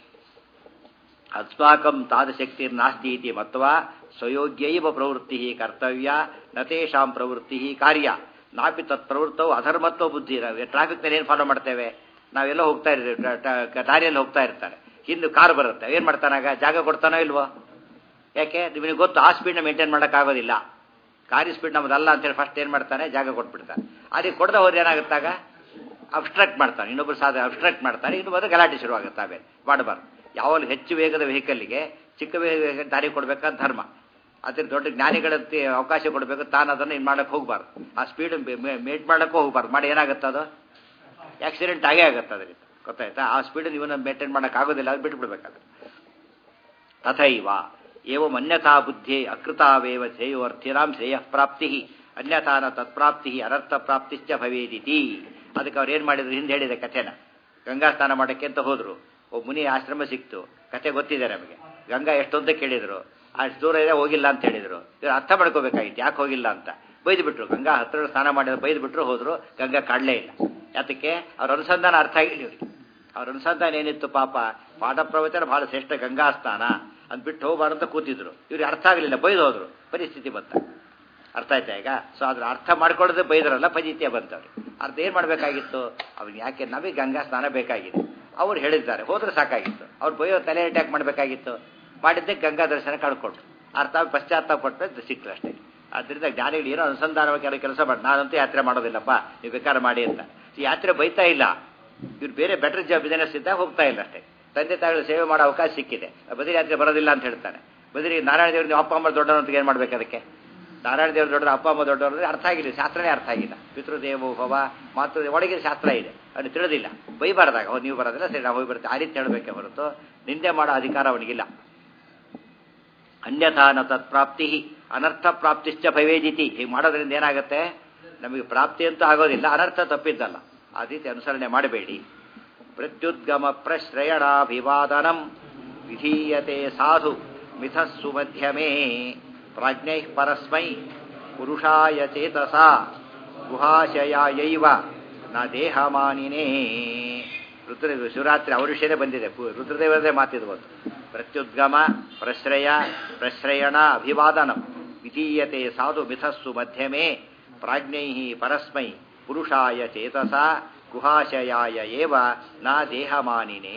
ಅಸ್ಮಾಕಂ ತಾದಶಕ್ತಿ ನಾಸ್ತಿ ಇತಿ ಮತ್ವ ಸ್ವಯೋಗ್ಯೈವ ಪ್ರವೃತ್ತಿ ಕರ್ತವ್ಯ ನತೇಷಾಂ ಪ್ರವೃತ್ತಿ ಕಾರ್ಯ ನಾಪಿ ತತ್ ಪ್ರವೃತ್ತವು ಅಧರ್ಮತ್ವ ಬುದ್ಧಿ ಟ್ರಾಫಿಕ್ನಲ್ಲಿ ಏನು ಫಾಲೋ ಮಾಡ್ತೇವೆ ನಾವೆಲ್ಲ ಹೋಗ್ತಾ ಇರ್ತೀವಿ ದಾರಿಯಲ್ಲಿ ಹೋಗ್ತಾ ಇರ್ತಾರೆ ಹಿಂದೆ ಕಾರ್ ಬರುತ್ತೆ ಏನು ಮಾಡ್ತಾನಾಗ ಜಾಗ ಕೊಡ್ತಾನೋ ಇಲ್ವೋ ಯಾಕೆ ನಿಮಗೆ ಗೊತ್ತು ಆ ಸ್ಪೀಡ್ನ ಮೇಂಟೈನ್ ಮಾಡೋಕ್ಕಾಗೋದಿಲ್ಲ ಕಾರಿ ಸ್ಪೀಡ್ ನಮ್ಮದಲ್ಲ ಅಂತೇಳಿ ಫಸ್ಟ್ ಏನು ಮಾಡ್ತಾನೆ ಜಾಗ ಕೊಟ್ಬಿಡ್ತಾನೆ ಅದಕ್ಕೆ ಕೊಡದೆ ಹೋದ್ರೆ ಏನಾಗುತ್ತಾಗ ಅಬ್ಸ್ಟ್ರಾಕ್ಟ್ ಮಾಡ್ತಾನೆ ಇನ್ನೊಬ್ಬರು ಸಾಧ ಅಬ್ಸ್ಟ್ರಾಕ್ಟ್ ಮಾಡ್ತಾನೆ ಇನ್ನೊಬ್ಬರು ಗಲಾಟೆ ಶುರುವಾಗುತ್ತೆ ಆಮೇಲೆ ಮಾಡಬಾರ್ದು ಯಾವಾಗಲೂ ಹೆಚ್ಚು ವೇಗದ ವೆಹಿಕಲ್ಗೆ ಚಿಕ್ಕ ವೇಗ ದಾರಿ ಕೊಡಬೇಕಂತ ಧರ್ಮ ಅದ್ರ ದೊಡ್ಡ ಜ್ಞಾನಿಗಳಂತೆ ಅವಕಾಶ ಕೊಡಬೇಕು ತಾನು ಅದನ್ನು ಇದು ಮಾಡಕ್ಕೆ ಹೋಗ್ಬಾರ್ದು ಆ ಸ್ಪೀಡ್ ಮೇಟ್ ಮಾಡಕ್ಕೂ ಹೋಗ್ಬಾರ್ದು ಮಾಡಿ ಏನಾಗುತ್ತೆ ಅದು ಆಕ್ಸಿಡೆಂಟ್ ಆಗೇ ಆಗುತ್ತೆ ಅದರಿಂದ ಗೊತ್ತಾಯ್ತಾ ಆ ಸ್ಪೀಡನ್ನು ಇವನ್ನ ಮೇಂಟೈನ್ ಮಾಡೋಕೆ ಆಗೋದಿಲ್ಲ ಅದು ಬಿಟ್ಬಿಡ್ಬೇಕಾದ್ರೆ ತಥೈವ ಏವಂ ಅನ್ಯಥಾ ಬುದ್ಧಿ ಅಕೃತಾವೇವ ಧ್ಯೇಯೋರ್ಥಿನಾಂ ಶ್ರೇಯ ಪ್ರಾಪ್ತಿ ಅನ್ಯಥಾನ ತತ್ಪ್ರಾಪ್ತಿ ಅನರ್ಥ ಪ್ರಾಪ್ತಿಶ್ಚ ಭವೇದಿತಿ ಅದಕ್ಕೆ ಅವ್ರು ಏನು ಮಾಡಿದ್ರು ಹಿಂದೆ ಹೇಳಿದೆ ಕಥೆನ ಗಂಗಾ ಸ್ನಾನ ಮಾಡೋಕ್ಕೆ ಅಂತ ಹೋದ್ರು ಒಬ್ಬ ಮುನಿ ಆಶ್ರಮ ಸಿಕ್ತು ಕಥೆ ಗೊತ್ತಿದೆ ನಮಗೆ ಗಂಗಾ ಎಷ್ಟೊಂತ ಕೇಳಿದ್ರು ಅಷ್ಟು ದೂರ ಇದೆ ಹೋಗಿಲ್ಲ ಅಂತ ಹೇಳಿದ್ರು ಇವ್ರು ಅರ್ಥ ಮಾಡ್ಕೋಬೇಕಾಗಿತ್ತು ಯಾಕೆ ಹೋಗಿಲ್ಲ ಅಂತ ಬೈದು ಬಿಟ್ರು ಗಂಗಾ ಹತ್ರ ಸ್ನಾನ ಮಾಡಿದ್ರು ಬೈದು ಬಿಟ್ರು ಹೋದ್ರು ಗಂಗಾ ಕಾಡಲೇ ಇಲ್ಲ ಯಾತಕ್ಕೆ ಅವ್ರ ಅನುಸಂಧಾನ ಅರ್ಥ ಆಗಿಲ್ಲ ಇವ್ರಿಗೆ ಅವ್ರ ಅನುಸಂಧಾನ ಏನಿತ್ತು ಪಾಪ ಪಾಠ ಪ್ರವಚನ ಬಹಳ ಶ್ರೇಷ್ಠ ಗಂಗಾ ಸ್ನಾನ ಅದ್ ಬಿಟ್ಟು ಹೋಗ್ಬಾರ್ದು ಅಂತ ಕೂತಿದ್ರು ಇವ್ರಿಗೆ ಅರ್ಥ ಆಗಲಿಲ್ಲ ಬೈದು ಹೋದ್ರು ಪರಿಸ್ಥಿತಿ ಬಂತ ಅರ್ಥ ಆಯ್ತಾ ಈಗ ಸೊ ಅದ್ರ ಅರ್ಥ ಮಾಡ್ಕೊಳ್ಳೋದೇ ಬೈದ್ರಲ್ಲ ಫಜಿತ್ಯ ಬಂತವ್ರು ಅರ್ಥ ಏನ್ ಮಾಡ್ಬೇಕಾಗಿತ್ತು ಅವ್ರಿಗೆ ಯಾಕೆ ನಮಗೆ ಗಂಗಾ ಸ್ನಾನ ಬೇಕಾಗಿದೆ ಅವ್ರು ಹೇಳಿದ್ದಾರೆ ಹೋದ್ರೆ ಸಾಕಾಗಿತ್ತು ಅವ್ರು ಬೈಯೋ ತಲೆ ಅಟ್ಯಾಕ್ ಮಾಡಬೇಕಾಗಿತ್ತು ಮಾಡಿದ್ದೆ ಗಂಗಾ ದರ್ಶನ ಕಳ್ಕೊಂಡ್ರು ಅರ್ಥ ಪಶ್ಚಾತ್ತಾಪ ಪಟ್ಟು ಸಿಕ್ತು ಅಷ್ಟೇ ಆದ್ರಿಂದ ಜ್ಞಾನಿಗಳು ಏನೋ ಅನುಸಂಧಾನವಾಗಿ ಕೆಲಸ ಮಾಡಿ ನಾನಂತೂ ಯಾತ್ರೆ ಮಾಡೋದಿಲ್ಲಪ್ಪ ನೀವು ಬೇಕಾದ್ರೆ ಮಾಡಿ ಅಂತ ಈ ಯಾತ್ರೆ ಬೈತಾ ಇಲ್ಲ ಇವ್ರು ಬೇರೆ ಬೆಟರ್ ಜಾಬ್ ಬಿಸಿನೆಸ್ ಇದ್ದಾಗ ಹೋಗ್ತಾ ಇಲ್ಲ ಅಷ್ಟೇ ತಂದೆ ತಾಯಿಗಳು ಸೇವೆ ಮಾಡೋ ಅವಕಾಶ ಸಿಕ್ಕಿದೆ ಬದರಿ ಯಾತ್ರೆ ಬರೋದಿಲ್ಲ ಅಂತ ಹೇಳ್ತಾನೆ ಬದರಿ ನಾರಾಯಣ ದೇವ್ರು ನೀವು ಅಪ್ಪ ಅಮ್ಮ ದೊಡ್ಡವರು ಅಂತ ಏನು ಮಾಡ್ಬೇಕು ಅದಕ್ಕೆ ನಾರಾಯಣ ದೇವ್ರು ದೊಡ್ಡರು ಅಪ್ಪ ಅಮ್ಮ ದೊಡ್ಡವರು ಅಂದ್ರೆ ಅರ್ಥ ಆಗಿಲ್ಲ ಶಾಸ್ತ್ರನೇ ಅರ್ಥ ಆಗಿಲ್ಲ ಪಿತೃದೇವೋ ಭವ ಮಾತೃ ಒಳಗಿನ ಶಾಸ್ತ್ರ ಇದೆ ಅದು ತಿಳಿದಿಲ್ಲ ಬೈಬಾರ್ದಾಗ ಅವ್ರು ನೀವು ಬರೋದಿಲ್ಲ ಸರಿ ನಾವು ಹೋಗಿ ಬರ್ತೀವಿ ಆ ರೀತಿ ಹೇಳಬೇಕೆ ಹೊರತು ನಿಂದೆ ಮಾಡೋ ಅಧಿಕಾರ ಅವನಿಗಿಲ್ಲ ಅನ್ಯಥಾ ನ ತತ್ಪ್ರಾಪ್ತಿ ಅನರ್ಥ ಪ್ರಾಪ್ತಿಶ್ಚ ಭವೇದಿತಿ ಹೀಗೆ ಮಾಡೋದ್ರಿಂದ ಏನಾಗುತ್ತೆ ನಮಗೆ ಪ್ರಾಪ್ತಿ ಅಂತೂ ಆಗೋದಿಲ್ಲ ಅನರ್ಥ ತಪ್ಪಿದ್ದಲ್ಲ ಆ ರೀತಿ ಅನುಸರಣೆ ಮಾಡಬೇಡಿ ಪ್ರತ್ಯುದ್ಗಮ ಪ್ರಶ್ರಯಣಾಭಿವಾದನಂ ವಿಧೀಯತೆ ಸಾಧು ಮಿಥಸ್ಸು ಮಧ್ಯಮೇ ಪ್ರಾಜ್ಞೈ ಪರಸ್ಮೈ ಪುರುಷಾಯ ಚೇತಸ ಗುಹಾಶಯಾಯೈವ ನ ದೇಹಮಾನಿನೇ ರುದ್ರ ಶಿವರಾತ್ರಿ ಅವ್ರ ವಿಷಯನೇ ಬಂದಿದೆ ರುದ್ರದೇವರದೇ ಮಾತಿದ್ಬೋದು ಪ್ರತ್ಯುದ್ಗಮ ಪ್ರಶ್ರಯ ಪ್ರಶ್ರಯಣ ಅಭಿವಾದನಂ ವಿಧೀಯತೆ ಸಾಧು ಮಿಥಸ್ಸು ಮಧ್ಯಮೇ ಪ್ರಾಜ್ಞೈ ಪರಸ್ಮೈ ಪುರುಷಾಯ ಚೇತಸ ಗುಹಾಶಯಾಯ ಏವ ನಾ ದೇಹಮಾನಿನೇ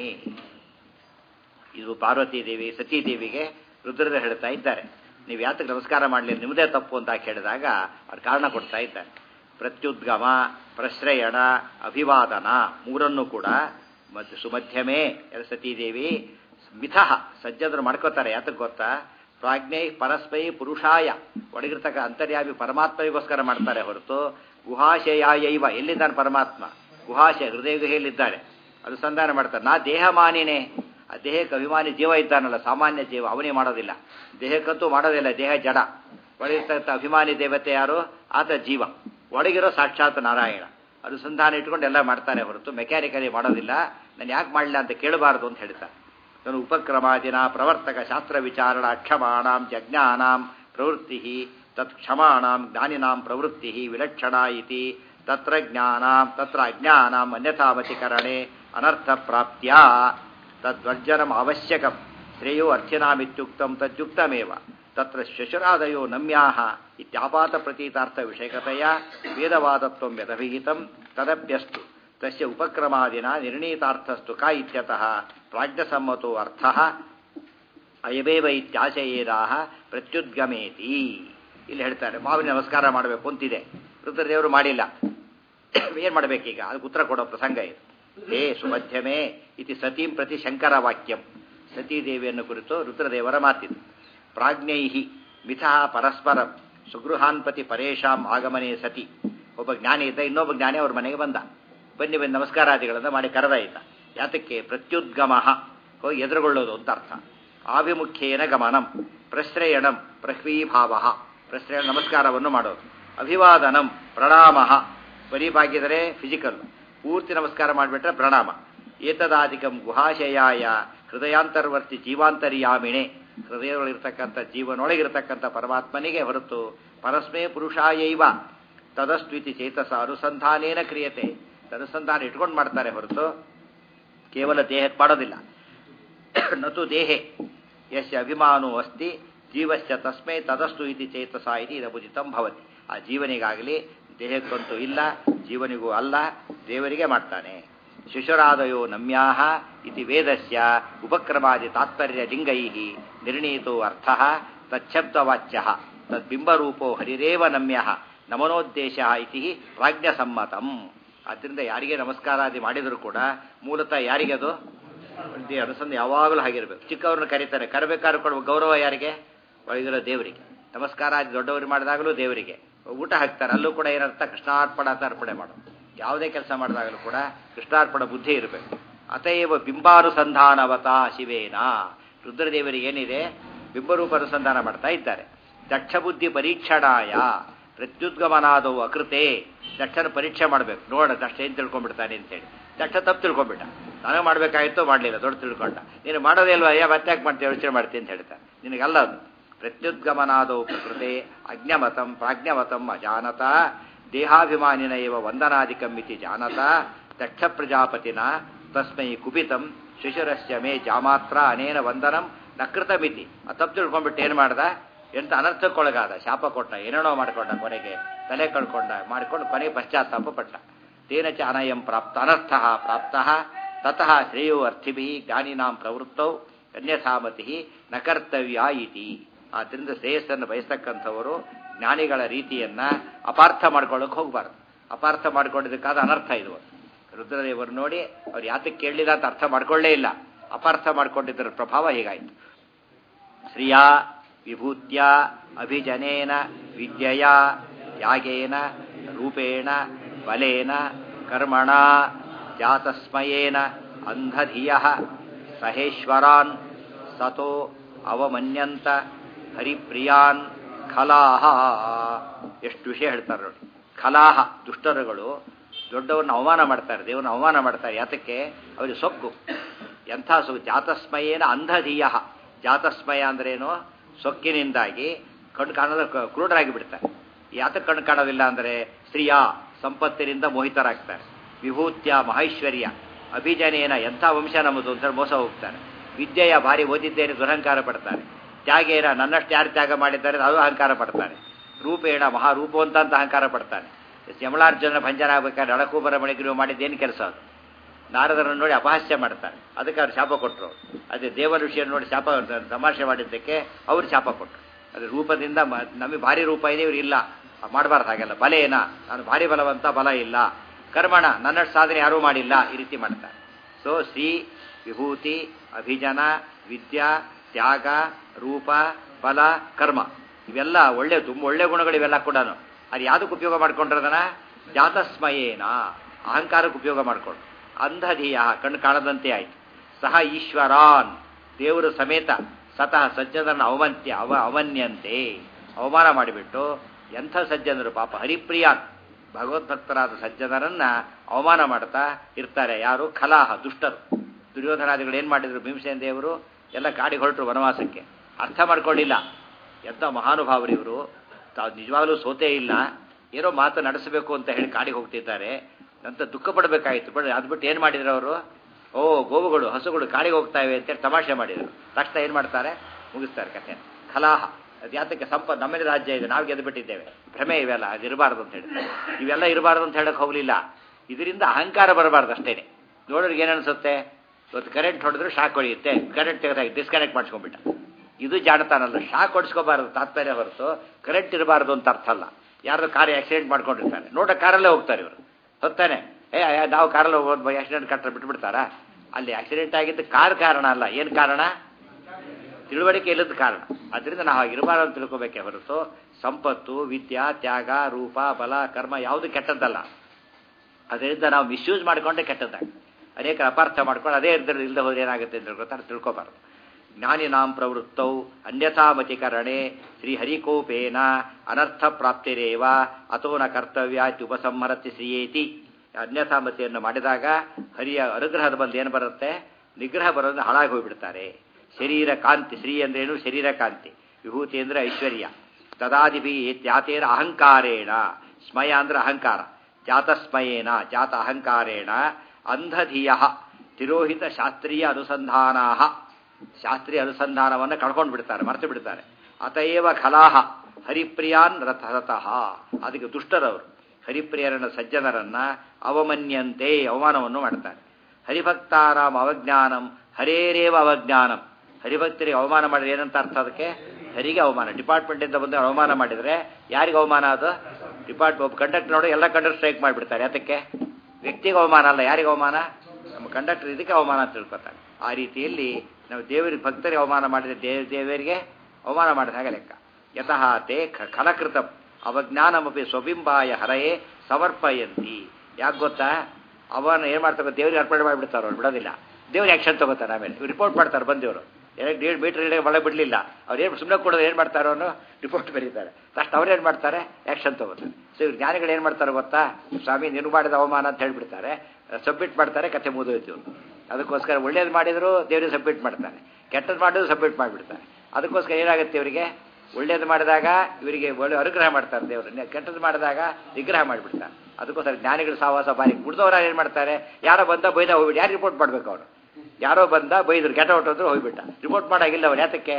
ಇದು ಪಾರ್ವತಿ ದೇವಿ ಸತೀದೇವಿಗೆ ರುದ್ರದ ಹೇಳ್ತಾ ಇದ್ದಾರೆ ನೀವು ಯಾತಕ್ಕೆ ನಮಸ್ಕಾರ ಮಾಡಲಿ ನಿಮ್ಮದೇ ತಪ್ಪು ಅಂತ ಕೇಳಿದಾಗ ಅವ್ರು ಕಾರಣ ಕೊಡ್ತಾ ಇದ್ದಾರೆ ಪ್ರತ್ಯುದ್ಗಮ ಪ್ರಶ್ರಯಣ ಅಭಿವಾದನ ಮೂರನ್ನು ಕೂಡ ಮತ್ತು ಸುಮಧ್ಯಮೇ ಸತೀದೇವಿ ಮಿಥಃ ಸಜ್ಜದರು ಮಾಡ್ಕೋತಾರೆ ಯಾತಕ್ಕೆ ಗೊತ್ತಾ ಪ್ರಾಜ್ಞೆ ಪರಸ್ಮೈ ಪುರುಷಾಯ ಒಳಗಿರ್ತಕ್ಕ ಅಂತರ್ಯಾಮಿ ಪರಮಾತ್ಮನಿಗೋಸ್ಕರ ಮಾಡ್ತಾರೆ ಹೊರತು ಗುಹಾಶಯಾಯೈವ ಎಲ್ಲಿದ್ದಾನೆ ಪರಮಾತ್ಮ ಗುಹಾಶಯ ಹೃದಯ ಗುಹೆಯಲ್ಲಿದ್ದಾನೆ ಅನುಸಂಧಾನ ಮಾಡ್ತಾರೆ ನಾ ದೇಹ ಮಾನಿನೇ ಆ ದೇಹಕ್ಕೆ ಅಭಿಮಾನಿ ಜೀವ ಇದ್ದಾನಲ್ಲ ಸಾಮಾನ್ಯ ಜೀವ ಅವನೇ ಮಾಡೋದಿಲ್ಲ ದೇಹಕ್ಕಂತೂ ಮಾಡೋದಿಲ್ಲ ದೇಹ ಜಡ ಒಳಗಿರ್ತಕ್ಕಂಥ ಅಭಿಮಾನಿ ದೇವತೆ ಯಾರು ಆತ ಜೀವ ಒಳಗಿರೋ ಸಾಕ್ಷಾತ್ ನಾರಾಯಣ ಅನುಸಂಧಾನ ಇಟ್ಕೊಂಡು ಎಲ್ಲ ಮಾಡ್ತಾನೆ ಹೊರತು ಮೆಕ್ಯಾನಿಕಲಿ ಮಾಡೋದಿಲ್ಲ ನಾನು ಯಾಕೆ ಮಾಡಲಿಲ್ಲ ಅಂತ ಕೇಳಬಾರದು ಅಂತ ಹೇಳ್ತಾರೆ ನಾನು ಉಪಕ್ರಮಾದಿನ ಪ್ರವರ್ತಕ ಶಾಸ್ತ್ರ ವಿಚಾರಣ ಅಕ್ಷಮಾಣಾಂ ಜಜ್ಞಾನಾಂ ಪ್ರವೃತ್ತಿ ತತ್ಕ್ಷಮಾಣಾಂ ಜ್ಞಾನಿನಾಂ ಪ್ರವೃತ್ತಿ ವಿಲಕ್ಷಣ ಇತಿ ತತ್ರ ಜ್ಞಾನಾಂ ತತ್ರ ಅಜ್ಞಾನಾಂ ಅನ್ಯಥಾಮತಿಕರಣೆ ಅನರ್ಥ ಪ್ರಾಪ್ತ್ಯ ತದ್ವರ್ಜನಂ ಅವಶ್ಯಕಂ ಶ್ರೇಯೋ ಅರ್ಥಿನಾಮಿತ್ಯುಕ್ತಂ ತದ್ಯುಕ್ತಮೇವ ತತ್ರ ಶಶುರಾದಯೋ ನಮ್ಯಾಹ ಇತ್ಯಾಪಾತ ಪ್ರತೀತಾರ್ಥ ವಿಷಯಕತೆಯ ವೇದವಾದತ್ವಂ ಯದಭಿಹಿತಂ ತದಪ್ಯಸ್ತು ತಸ್ಯ ಉಪಕ್ರಮಾದಿನ ನಿರ್ಣೀತಾರ್ಥಸ್ತು ಕ ಇತ್ಯತಃ ಪ್ರಾಜ್ಞಸಮ್ಮತೋ ಅರ್ಥಃ ಅಯಮೇವ ಇತ್ಯಾಶಯೇದಾಹ ಪ್ರತ್ಯುದ್ಗಮೇತಿ ಇಲ್ಲಿ ಹೇಳ್ತಾರೆ ಮಾವಿನ ನಮಸ್ಕಾರ ಮಾಡಬೇಕು ಅಂತಿದೆ ರುದ್ರದೇವರು ಮಾಡಿಲ್ಲ ಏನ್ ಮಾಡಬೇಕೀಗ ಅದಕ್ಕೆ ಉತ್ತರ ಕೊಡೋ ಪ್ರಸಂಗ ಇದು ಹೇ ಸುಮಧ್ಯಮೇ ಇತಿ ಸತೀಂ ಪ್ರತಿ ಶಂಕರ ವಾಕ್ಯಂ ಸತೀದೇವಿಯನ್ನು ಕುರಿತು ರುದ್ರದೇವರ ಮಾತಿದು ಪ್ರಾಜ್ಞೈಹಿ ಮಿಥಃ ಪರಸ್ಪರಂ ಸುಗೃಹಾನ್ಪತಿ ಪರೇಶಾಂ ಆಗಮನೆ ಸತಿ ಒಬ್ಬ ಜ್ಞಾನಿ ಇದ್ದ ಇನ್ನೊಬ್ಬ ಜ್ಞಾನಿ ಅವ್ರ ಮನೆಗೆ ಬಂದ ಬನ್ನಿ ಬನ್ನಿ ನಮಸ್ಕಾರಾದಿಗಳನ್ನು ಮಾಡಿ ಕರೆದ ಇದ್ದ ಯಾತಕ್ಕೆ ಪ್ರತ್ಯುದ್ಗಮ ಹೋಗಿ ಎದುರುಗೊಳ್ಳೋದು ಅಂತ ಅರ್ಥ ಆಭಿಮುಖ್ಯೇನ ಗಮನಂ ಪ್ರಶ್ರಯಣಂ ಪ್ರಹ್ವೀಭಾವ ಪ್ರಶ್ರಯ ನಮಸ್ಕಾರವನ್ನು ಮಾಡೋದು ಅಭಿವಾದನಂ ಪ್ರಣಾಮ ಬರೀ ಬಾಗಿದರೆ ಫಿಸಿಕಲ್ ಪೂರ್ತಿ ನಮಸ್ಕಾರ ಮಾಡಿಬಿಟ್ರೆ ಪ್ರಣಾಮ ಏತದಾಧಿಕಂ ಗುಹಾಶಯಾಯ ಹೃದಯಾಂತರ್ವರ್ತಿ ಜೀವಾಂತರ್ಯಾಮಿಣೆ ಹೃದಯದೊಳಗಿರ್ತಕ್ಕಂಥ ಜೀವನೊಳಗಿರ್ತಕ್ಕಂಥ ಪರಮಾತ್ಮನಿಗೆ ಹೊರತು ಪರಸ್ಮೇ ಪುರುಷಾಯೈವ ತದಸ್ವಿತಿ ಚೇತಸ ಅನುಸಂಧಾನೇನ ಕ್ರಿಯತೆ ಅನುಸಂಧಾನ ಇಟ್ಕೊಂಡು ಮಾಡ್ತಾರೆ ಹೊರತು ಕೇವಲ ದೇಹಕ್ಕೆ ಮಾಡೋದಿಲ್ಲ ನತು ದೇಹೆ ಯಶ ಅಭಿಮಾನೋ ಅಸ್ತಿ ಜೀವಶ್ಚ ತಸ್ಮೈ ತದಸ್ತು ಇತಿ ಚೇತಸ ಇತಿ ಇದಬುದಿತಂ ಭವತಿ ಆ ಜೀವನಿಗಾಗಲಿ ದೇಹಕ್ಕಂತೂ ಇಲ್ಲ ಜೀವನಿಗೂ ಅಲ್ಲ ದೇವರಿಗೆ ಮಾಡ್ತಾನೆ ಶಿಶುರಾದಯೋ ನಮ್ಯಾಹ ಇತಿ ವೇದಸ್ಯ ಉಪಕ್ರಮಾದಿ ತಾತ್ಪರ್ಯ ಲಿಂಗೈ ನಿರ್ಣೀತೋ ಅರ್ಥ ತಚ್ಛಬ್ದವಾಚ್ಯ ತದ್ಬಿಂಬರೂಪೋ ಹರಿರೇವ ನಮ್ಯ ನಮನೋದ್ದೇಶ ಇತಿ ಪ್ರಾಜ್ಞಸಮ್ಮತಂ ಆದ್ದರಿಂದ ಯಾರಿಗೆ ನಮಸ್ಕಾರಾದಿ ಮಾಡಿದರೂ ಕೂಡ ಮೂಲತಃ ಯಾರಿಗೆ ಅದು ಒಂದು ಅನುಸಂಧ ಯಾವಾಗಲೂ ಹಾಗಿರ್ಬೇಕು ಚಿಕ್ಕವ್ರನ್ನ ಕರೀತಾರೆ ಕರಬೇಕಾದ್ರೆ ಕೊಡುವ ಗೌರವ ಯಾರಿಗೆ ಒಳಗಿರೋ ದೇವರಿಗೆ ನಮಸ್ಕಾರ ಆದಿ ದೊಡ್ಡವರು ಮಾಡಿದಾಗಲೂ ದೇವರಿಗೆ ಊಟ ಹಾಕ್ತಾರೆ ಅಲ್ಲೂ ಕೂಡ ಏನರ್ಥ ಕೃಷ್ಣಾರ್ಪಣ ಅಂತ ಅರ್ಪಣೆ ಮಾಡು ಯಾವುದೇ ಕೆಲಸ ಮಾಡಿದಾಗಲೂ ಕೂಡ ಕೃಷ್ಣಾರ್ಪಣ ಬುದ್ಧಿ ಇರಬೇಕು ಅತಯವ ಬಿಂಬಾನುಸಂಧಾನವತ ಶಿವೇನ ರುದ್ರದೇವರಿಗೆ ಏನಿದೆ ಬಿಂಬರೂಪ ಅನುಸಂಧಾನ ಮಾಡ್ತಾ ಇದ್ದಾರೆ ದಕ್ಷ ಬುದ್ಧಿ ಪರೀಕ್ಷಣಾಯ ಪ್ರತ್ಯುದ್ಗಮನಾದವು ಅಕೃತೆ ದಕ್ಷನ ಪರೀಕ್ಷೆ ಮಾಡಬೇಕು ನೋಡ ದಕ್ಷ ಏನು ತಿಳ್ಕೊಂಡ್ಬಿಡ್ತಾನೆ ಅಂತೇಳಿ ದಕ್ಷ ತಪ್ಪು ತಿಳ್ಕೊಂಡ್ಬಿಟ್ಟ ನಾನು ಮಾಡಬೇಕಾಗಿತ್ತು ಮಾಡಲಿಲ್ಲ ದೊಡ್ಡ ತಿಳ್ಕೊಂಡ ನೀನು ಮಾಡೋದೇ ಇಲ್ವಾ ಅಯ್ಯ ಮತ್ತೆ ಯಾಕೆ ಮಾಡ್ತೀವಿ ಯೋಚನೆ ಮಾಡ್ತೀನಿ ಅಂತ ಹೇಳ್ತಾನೆ ನಿನಗಲ್ಲ ಅದು ಪ್ರತ್ಯುದ್ಗಮನಾದವು ಪ್ರಕೃತೆ ಅಜ್ಞಮತಂ ಪ್ರಾಜ್ಞಮತಂ ಅಜಾನತ ದೇಹಾಭಿಮಾನಿನ ಇವ ವಂದನಾದಿಕಂ ಇತಿ ಜಾನತ ದಕ್ಷ ಪ್ರಜಾಪತಿನ ತಸ್ಮೈ ಕುಪಿತಂ ಶಿಶುರಸ್ಯ ಮೇ ಜಾಮಾತ್ರ ಅನೇನ ವಂದನಂ ನಕೃತಮಿತಿ ಆ ತಪ್ಪು ತಿಳ್ಕೊಂಡ್ಬಿಟ್ಟು ಏನು ಮಾಡ್ದ ಎಂತ ಅನರ್ಥಕ್ಕೊಳಗಾದ ಶಾಪ ಕೊಟ್ಟ ಏನೇನೋ ಮಾಡ್ಕೊಂಡ ಕೊನೆಗೆ ತಲೆ ಕಳ್ಕೊಂಡ ಮಾಡ್ಕೊಂಡು ಕೊನೆಗೆ ಪಶ್ಚಾತ್ತಾಪ ಪಟ್ಟ ತೇನ ಚ ಅನಯಂ ಪ್ರಾಪ್ತ ಅನರ್ಥ ಪ್ರಾಪ್ತ ತತಃ ಶ್ರೇಯೋ ಅರ್ಥಿಭಿ ಜ್ಞಾನಿನಾಂ ಪ್ರವೃತ್ತೌ ಅನ್ಯಥಾಮತಿ ನ ಕರ್ತವ್ಯ ಇತಿ ಆದ್ದರಿಂದ ಶ್ರೇಯಸ್ಸನ್ನು ಬಯಸ್ತಕ್ಕಂಥವರು ಜ್ಞಾನಿಗಳ ರೀತಿಯನ್ನ ಅಪಾರ್ಥ ಮಾಡ್ಕೊಳ್ಳೋಕೆ ಹೋಗಬಾರ್ದು ಅಪಾರ್ಥ ಮಾಡ್ಕೊಂಡಿದ್ದಕ್ಕಾದ ಅನರ್ಥ ಇದು ರುದ್ರದೇವರು ನೋಡಿ ಅವ್ರು ಯಾತಕ್ಕೆ ಕೇಳಲಿಲ್ಲ ಅಂತ ಅರ್ಥ ಮಾಡ್ಕೊಳ್ಳೇ ಇಲ್ಲ ಅಪಾರ್ಥ ಮಾಡ್ಕೊಂಡಿದ್ದರ ಪ್ರಭಾವ ಹೀಗಾಯಿತು ಶ್ರಿಯಾ ವಿಭೂತ್ಯ ಅಭಿಜನೇನ ವಿದ್ಯೆಯ ಯಾಗೇನ ರೂಪೇಣ ಬಲೇನ ಕರ್ಮಣ ಜಾತಸ್ಮಯೇನ ಅಂಧಧಿಯ ಸಹೇಶ್ವರಾನ್ ಸತೋ ಅವಮನ್ಯಂತ ಹರಿಪ್ರಿಯಾನ್ ಖಲಾಹ ಎಷ್ಟು ವಿಷಯ ಹೇಳ್ತಾರೆ ನೋಡಿ ಖಲಾಹ ದುಷ್ಟರುಗಳು ದೊಡ್ಡವ್ರನ್ನ ಅವಮಾನ ಮಾಡ್ತಾರೆ ದೇವ್ರನ್ನ ಅವಮಾನ ಮಾಡ್ತಾರೆ ಯಾತಕ್ಕೆ ಅವರಿಗೆ ಸೊಕ್ಕು ಎಂಥ ಸು ಜಾತಸ್ಮಯೇನ ಅಂಧಧೀಯ ಜಾತಸ್ಮಯ ಅಂದ್ರೇನು ಸೊಕ್ಕಿನಿಂದಾಗಿ ಕಣ್ಣು ಕಾಣದ ಕ್ರೂಢರಾಗಿ ಬಿಡ್ತಾರೆ ಯಾತಕ್ಕೆ ಕಣ್ಣು ಕಾಣೋದಿಲ್ಲ ಅಂದರೆ ಸ್ತ್ರೀಯ ಸಂಪತ್ತಿನಿಂದ ಮೋಹಿತರಾಗ್ತಾರೆ ವಿಭೂತ್ಯ ಮಹೈಶ್ವರ್ಯ ಅಭಿಜನೇನ ಎಂಥ ವಂಶ ನಮ್ಮದು ಅಂತ ಮೋಸ ಹೋಗ್ತಾರೆ ವಿದ್ಯೆಯ ಭಾರಿ ಓದಿದ್ದೇನೆ ದುರಹಂಕಾರ ಪಡ್ತಾರೆ ತ್ಯಾಗೇನ ನನ್ನಷ್ಟು ಯಾರು ತ್ಯಾಗ ಮಾಡಿದ್ದಾರೆ ಅದು ಅಹಂಕಾರ ಪಡ್ತಾರೆ ರೂಪೇಣ ಮಹಾರೂಪವಂತ ಅಂತ ಅಹಂಕಾರ ಪಡ್ತಾನೆ ಯಮಲಾರ್ಜುನ ಭಂಜನ ಆಗ್ಬೇಕಾದ್ರೆ ಅಳಕೂಬರ ಮಣಿಗಿರು ಮಾಡಿದ್ದೇನು ಕೆಲಸ ಅದು ನಾರದರನ್ನು ನೋಡಿ ಅಪಹಾಸ್ಯ ಮಾಡ್ತಾರೆ ಅದಕ್ಕೆ ಅವ್ರು ಶಾಪ ಕೊಟ್ಟರು ಅದೇ ದೇವ ಋಷಿಯನ್ನು ನೋಡಿ ಶಾಪ ತಮಾಷೆ ಮಾಡಿದ್ದಕ್ಕೆ ಅವ್ರು ಶಾಪ ಕೊಟ್ಟರು ಅದು ರೂಪದಿಂದ ನಮಗೆ ಭಾರಿ ರೂಪ ಇದೆ ಇವ್ರು ಇಲ್ಲ ಮಾಡಬಾರ್ದು ಹಾಗೆಲ್ಲ ಬಲ ಏನ ನಾನು ಭಾರಿ ಬಲವಂತ ಬಲ ಇಲ್ಲ ಕರ್ಮಣ ನನ್ನಷ್ಟು ಸಾಧನೆ ಯಾರೂ ಮಾಡಿಲ್ಲ ಈ ರೀತಿ ಮಾಡ್ತಾರೆ ಸೊ ಶ್ರೀ ವಿಭೂತಿ ಅಭಿಜನ ವಿದ್ಯಾ ತ್ಯಾಗ ರೂಪ ಬಲ ಕರ್ಮ ಇವೆಲ್ಲ ಒಳ್ಳೆ ತುಂಬ ಒಳ್ಳೆ ಗುಣಗಳು ಇವೆಲ್ಲ ಕೂಡ ಅದು ಯಾವುದಕ್ಕೆ ಉಪಯೋಗ ಮಾಡ್ಕೊಂಡ್ರದನ ಜಾತಸ್ಮಯೇನ ಅಹಂಕಾರಕ್ಕೆ ಉಪಯೋಗ ಮಾಡ್ಕೊಂಡು ಅಂಧಧೀಯ ಕಣ್ಣು ಕಾಣದಂತೆ ಆಯ್ತು ಸಹ ಈಶ್ವರಾನ್ ದೇವರು ಸಮೇತ ಸತಃ ಸಜ್ಜನರನ್ನು ಅವಮಂತ್ಯ ಅವ ಅವನ್ಯಂತೆ ಅವಮಾನ ಮಾಡಿಬಿಟ್ಟು ಎಂಥ ಸಜ್ಜನರು ಪಾಪ ಹರಿಪ್ರಿಯಾನ್ ಭಗವದ್ಭಕ್ತರಾದ ಸಜ್ಜನರನ್ನ ಅವಮಾನ ಮಾಡ್ತಾ ಇರ್ತಾರೆ ಯಾರು ಖಲಾಹ ದುಷ್ಟರು ದುರ್ಯೋಧನಾದಿಗಳು ಏನು ಮಾಡಿದ್ರು ಭೀಮಸೇನ ದೇವರು ಎಲ್ಲ ಕಾಡಿಗೆ ಹೊರಟರು ವನವಾಸಕ್ಕೆ ಅರ್ಥ ಮಾಡ್ಕೊಳ್ಳಿಲ್ಲ ಎಂಥ ಮಹಾನುಭಾವರು ಇವರು ತಾವು ನಿಜವಾಗ್ಲೂ ಸೋತೇ ಇಲ್ಲ ಏನೋ ಮಾತು ನಡೆಸಬೇಕು ಅಂತ ಹೇಳಿ ಕಾಡಿಗೆ ಹೋಗ್ತಿದ್ದಾರೆ ಅಂತ ದುಃಖ ಪಡಬೇಕಾಗಿತ್ತು ಬಟ್ ಅದು ಬಿಟ್ಟು ಏನು ಮಾಡಿದ್ರು ಅವರು ಓ ಗೋವುಗಳು ಹಸುಗಳು ಕಾಡಿಗೆ ಹೋಗ್ತಾ ಇವೆ ಅಂತೇಳಿ ತಮಾಷೆ ಮಾಡಿದರು ತಕ್ಷಣ ಏನು ಮಾಡ್ತಾರೆ ಮುಗಿಸ್ತಾರೆ ಕಥೆ ಖಲಾಹ ಅದು ಯಾತಕ್ಕೆ ಸಂಪ ನಮ್ಮನೆ ರಾಜ್ಯ ಇದೆ ನಾವು ಗೆದ್ದು ಬಿಟ್ಟಿದ್ದೇವೆ ಭ್ರಮೆ ಇವೆಲ್ಲ ಅದು ಇರಬಾರ್ದು ಅಂತ ಹೇಳಿ ಇವೆಲ್ಲ ಇರಬಾರ್ದು ಅಂತ ಹೇಳಕ್ ಹೋಗಲಿಲ್ಲ ಇದರಿಂದ ಅಹಂಕಾರ ಬರಬಾರ್ದು ಅಷ್ಟೇನೆ ನೋಡೋರಿಗೆ ಏನು ಅನ್ಸುತ್ತೆ ಇವತ್ತು ಕರೆಂಟ್ ಹೊಡೆದ್ರೆ ಶಾಕ್ ಹೊಡೆಯುತ್ತೆ ಕರೆಂಟ್ ತೆಗೆದಾಗಿ ಡಿಸ್ಕನೆಕ್ಟ್ ಮಾಡಿಸ್ಕೊಂಡ್ಬಿಟ್ಟ ಇದು ಜಾಣತಾನಲ್ಲ ಶಾಕ್ ಹೊಡಿಸ್ಕೋಬಾರ್ದು ತಾತ್ಪರ್ಯ ಹೊರತು ಕರೆಂಟ್ ಇರಬಾರ್ದು ಅಂತ ಅರ್ಥ ಅಲ್ಲ ಯಾರು ಕಾರ್ ಆಕ್ಸಿಡೆಂಟ್ ಮಾಡ್ಕೊಂಡಿರ್ತಾರೆ ನೋಡ ಕಾರಲ್ಲೇ ಹೋಗ್ತಾರೆ ಇವರು ಹೊತ್ತಾನೆ ಏ ನಾವು ಕಾರಲ್ಲಿ ಹೋಗೋದು ಆಕ್ಸಿಡೆಂಟ್ ಕಟ್ಟ ಬಿಟ್ಬಿಡ್ತಾರಾ ಅಲ್ಲಿ ಆಕ್ಸಿಡೆಂಟ್ ಆಗಿದ್ದು ಕಾರ್ ಕಾರಣ ಅಲ್ಲ ಏನು ಕಾರಣ ತಿಳುವಳಿಕೆ ಇಲ್ಲದ ಕಾರಣ ಅದರಿಂದ ನಾವು ಆಗಿರಬಾರ್ದು ಅಂತ ತಿಳ್ಕೊಬೇಕೆ ಹೊರತು ಸಂಪತ್ತು ವಿದ್ಯಾ ತ್ಯಾಗ ರೂಪ ಬಲ ಕರ್ಮ ಯಾವುದು ಕೆಟ್ಟದ್ದಲ್ಲ ಅದರಿಂದ ನಾವು ಮಿಸ್ಯೂಸ್ ಮಾಡಿಕೊಂಡೆ ಕೆಟ್ಟದ್ದಾಗ ಅನೇಕ ಅಪಾರ್ಥ ಮಾಡ್ಕೊಂಡು ಅದೇ ಇದ್ದರೆ ಇಲ್ಲದೆ ಹೋದ್ರೆ ಏನಾಗುತ್ತೆ ಅಂತ ಗೊತ್ತಾ ತಿಳ್ಕೊಬಾರ್ದು ಜ್ಞಾನಿನಾಂ ಪ್ರವೃತ್ತೌ ಅನ್ಯಥಾಮತಿಕರಣೆ ಶ್ರೀಹರಿಕೋಪೇನ ಅನರ್ಥ ಪ್ರಾಪ್ತಿರೇವ ಅಥೋ ನ ಕರ್ತವ್ಯ ಉಪಸಂಹರತಿ ಶ್ರೀಯೇತಿ ಅನ್ಯಥಾಮತಿಯನ್ನು ಮಾಡಿದಾಗ ಹರಿಯ ಅನುಗ್ರಹದ ಬಂದು ಏನು ಬರುತ್ತೆ ನಿಗ್ರಹ ಬರೋದನ್ನ ಹಾಳಾಗಿ ಹೋಗ್ಬಿಡ್ತಾರೆ ಶರೀರ ಕಾಂತಿ ಶ್ರೀ ಅಂದ್ರೇನು ಶರೀರ ಕಾಂತಿ ವಿಭೂತಿ ಅಂದ್ರೆ ಐಶ್ವರ್ಯ ತದಾದಿಭಿ ತ್ಯಾತೇರ ಅಹಂಕಾರೇಣ ಸ್ಮಯ ಅಂದ್ರೆ ಅಹಂಕಾರ ಜಾತಸ್ಮಯೇನ ಜಾತ ಅಹಂಕಾರೇಣ ಅಂಧಧಿಯ ತಿರೋಹಿತ ಶಾಸ್ತ್ರೀಯ ಅನುಸಂಧಾನಾ ಶಾಸ್ತ್ರೀಯ ಅನುಸಂಧಾನವನ್ನು ಕಳ್ಕೊಂಡು ಬಿಡ್ತಾರೆ ಮರೆತು ಬಿಡ್ತಾರೆ ಅತಏವ ಖಲಾಹ ಹರಿಪ್ರಿಯಾನ್ ರಥರತಃ ಅದಕ್ಕೆ ದುಷ್ಟರವರು ಹರಿಪ್ರಿಯರನ್ನ ಸಜ್ಜನರನ್ನ ಅವಮನ್ಯಂತೆ ಅವಮಾನವನ್ನು ಮಾಡ್ತಾರೆ ಹರಿಭಕ್ತಾರಾಮ್ ಅವಜ್ಞಾನಂ ಹರೇರೇವ ಅವಜ್ಞಾನಂ ಹರಿಭಕ್ತರಿಗೆ ಅವಮಾನ ಮಾಡಿದ್ರೆ ಏನಂತ ಅರ್ಥ ಅದಕ್ಕೆ ಹರಿಗೆ ಅವಮಾನ ಡಿಪಾರ್ಟ್ಮೆಂಟಿಂದ ಬಂದು ಅವಮಾನ ಮಾಡಿದರೆ ಯಾರಿಗೆ ಅವಮಾನ ಅದು ಡಿಪಾರ್ಟ್ ಒಬ್ಬ ಕಂಡಕ್ಟರ್ ನೋಡಿ ಎಲ್ಲ ಕಂಡಕ್ಟರ್ ಸ್ಟ್ರೈಕ್ ಮಾಡಿಬಿಡ್ತಾರೆ ಅದಕ್ಕೆ ವ್ಯಕ್ತಿಗೆ ಅವಮಾನ ಅಲ್ಲ ಯಾರಿಗೆ ಅವಮಾನ ನಮ್ಮ ಕಂಡಕ್ಟರ್ ಇದಕ್ಕೆ ಅವಮಾನ ಅಂತ ತಿಳ್ಕೊತಾರೆ ಆ ರೀತಿಯಲ್ಲಿ ನಾವು ದೇವರಿಗೆ ಭಕ್ತರಿಗೆ ಅವಮಾನ ಮಾಡಿದರೆ ದೇವ ದೇವರಿಗೆ ಅವಮಾನ ಮಾಡಿದ ಹಾಗೆ ಲೆಕ್ಕ ಯತಃ ತೇ ಖ- ಖಲಕೃತ ಅವಜ್ಞಾನಮಪಿ ಸ್ವಬಿಂಬಾಯ ಹರಯೇ ಸಮರ್ಪಯಂತಿ ಯಾಕೆ ಗೊತ್ತಾ ಅವನು ಏನು ಮಾಡ್ತಾರೆ ದೇವ್ರಿಗೆ ಅರ್ಪಣೆ ಮಾಡಿಬಿಡ್ತಾರೆ ಅವ್ರು ಬಿಡೋದಿಲ್ಲ ದೇವ್ರಿಗೆ ಆ್ಯಕ್ಷನ್ ತಗೋತಾರೆ ಆಮೇಲೆ ರಿಪೋರ್ಟ್ ಮಾಡ್ತಾರೆ ಬಂದೇವರು ಎರಡು ಡೇಡ್ ಮೀಟರ್ ಇಡೀ ಒಳಗೆ ಬಿಡಲಿಲ್ಲ ಅವ್ರು ಏನು ಸುಮ್ಮನೆ ಕೊಡೋದು ಏನು ಮಾಡ್ತಾರೋ ಅವನು ರಿಪೋರ್ಟ್ ಬರೀತಾರೆ ಫಸ್ಟ್ ಅವ್ರೇನು ಮಾಡ್ತಾರೆ ಆ್ಯಕ್ಷನ್ ತಗೋತಾರೆ ಸೊ ಇವ್ರು ಜ್ಞಾನಿಗಳು ಏನು ಮಾಡ್ತಾರೆ ಗೊತ್ತಾ ಸ್ವಾಮಿ ನೀನು ಮಾಡಿದ ಅವಮಾನ ಅಂತ ಹೇಳ್ಬಿಡ್ತಾರೆ ಸಬ್ಮಿಟ್ ಮಾಡ್ತಾರೆ ಕತೆ ಮುಗಿದೋಯ್ತು ಇವ್ರು ಅದಕ್ಕೋಸ್ಕರ ಒಳ್ಳೇದು ಮಾಡಿದ್ರು ದೇವರಿಗೆ ಸಬ್ಮಿಟ್ ಮಾಡ್ತಾರೆ ಕೆಟ್ಟದ್ದು ಮಾಡಿದ್ರು ಸಬ್ಮಿಟ್ ಮಾಡಿಬಿಡ್ತಾರೆ ಅದಕ್ಕೋಸ್ಕರ ಏನಾಗುತ್ತೆ ಇವರಿಗೆ ಒಳ್ಳೇದು ಮಾಡಿದಾಗ ಇವರಿಗೆ ಒಳ್ಳೆ ಅನುಗ್ರಹ ಮಾಡ್ತಾರೆ ದೇವರು ಕೆಟ್ಟದ್ದು ಮಾಡಿದಾಗ ನಿಗ್ರಹ ಮಾಡಿಬಿಡ್ತಾರೆ ಅದಕ್ಕೋಸ್ಕರ ಜ್ಞಾನಿಗಳು ಸಾವಾಸ ಬಾರಿ ಉಳಿದವ್ರು ಏನು ಮಾಡ್ತಾರೆ ಯಾರೋ ಬಂದ ಬೈದ ಹೋಗ್ಬಿಟ್ಟು ಯಾರು ರಿಪೋರ್ಟ್ ಮಾಡ್ಬೇಕು ಅವನು ಯಾರೋ ಬಂದ ಬೈದ್ರು ಕೆಟ್ಟ ಹೊಟ್ಟೋದ್ರು ಹೋಗ್ಬಿಟ್ಟ ರಿಪೋರ್ಟ್ ಮಾಡಾಗಿಲ್ಲ ಅವ್ರು ಯಾತಕ್ಕೆ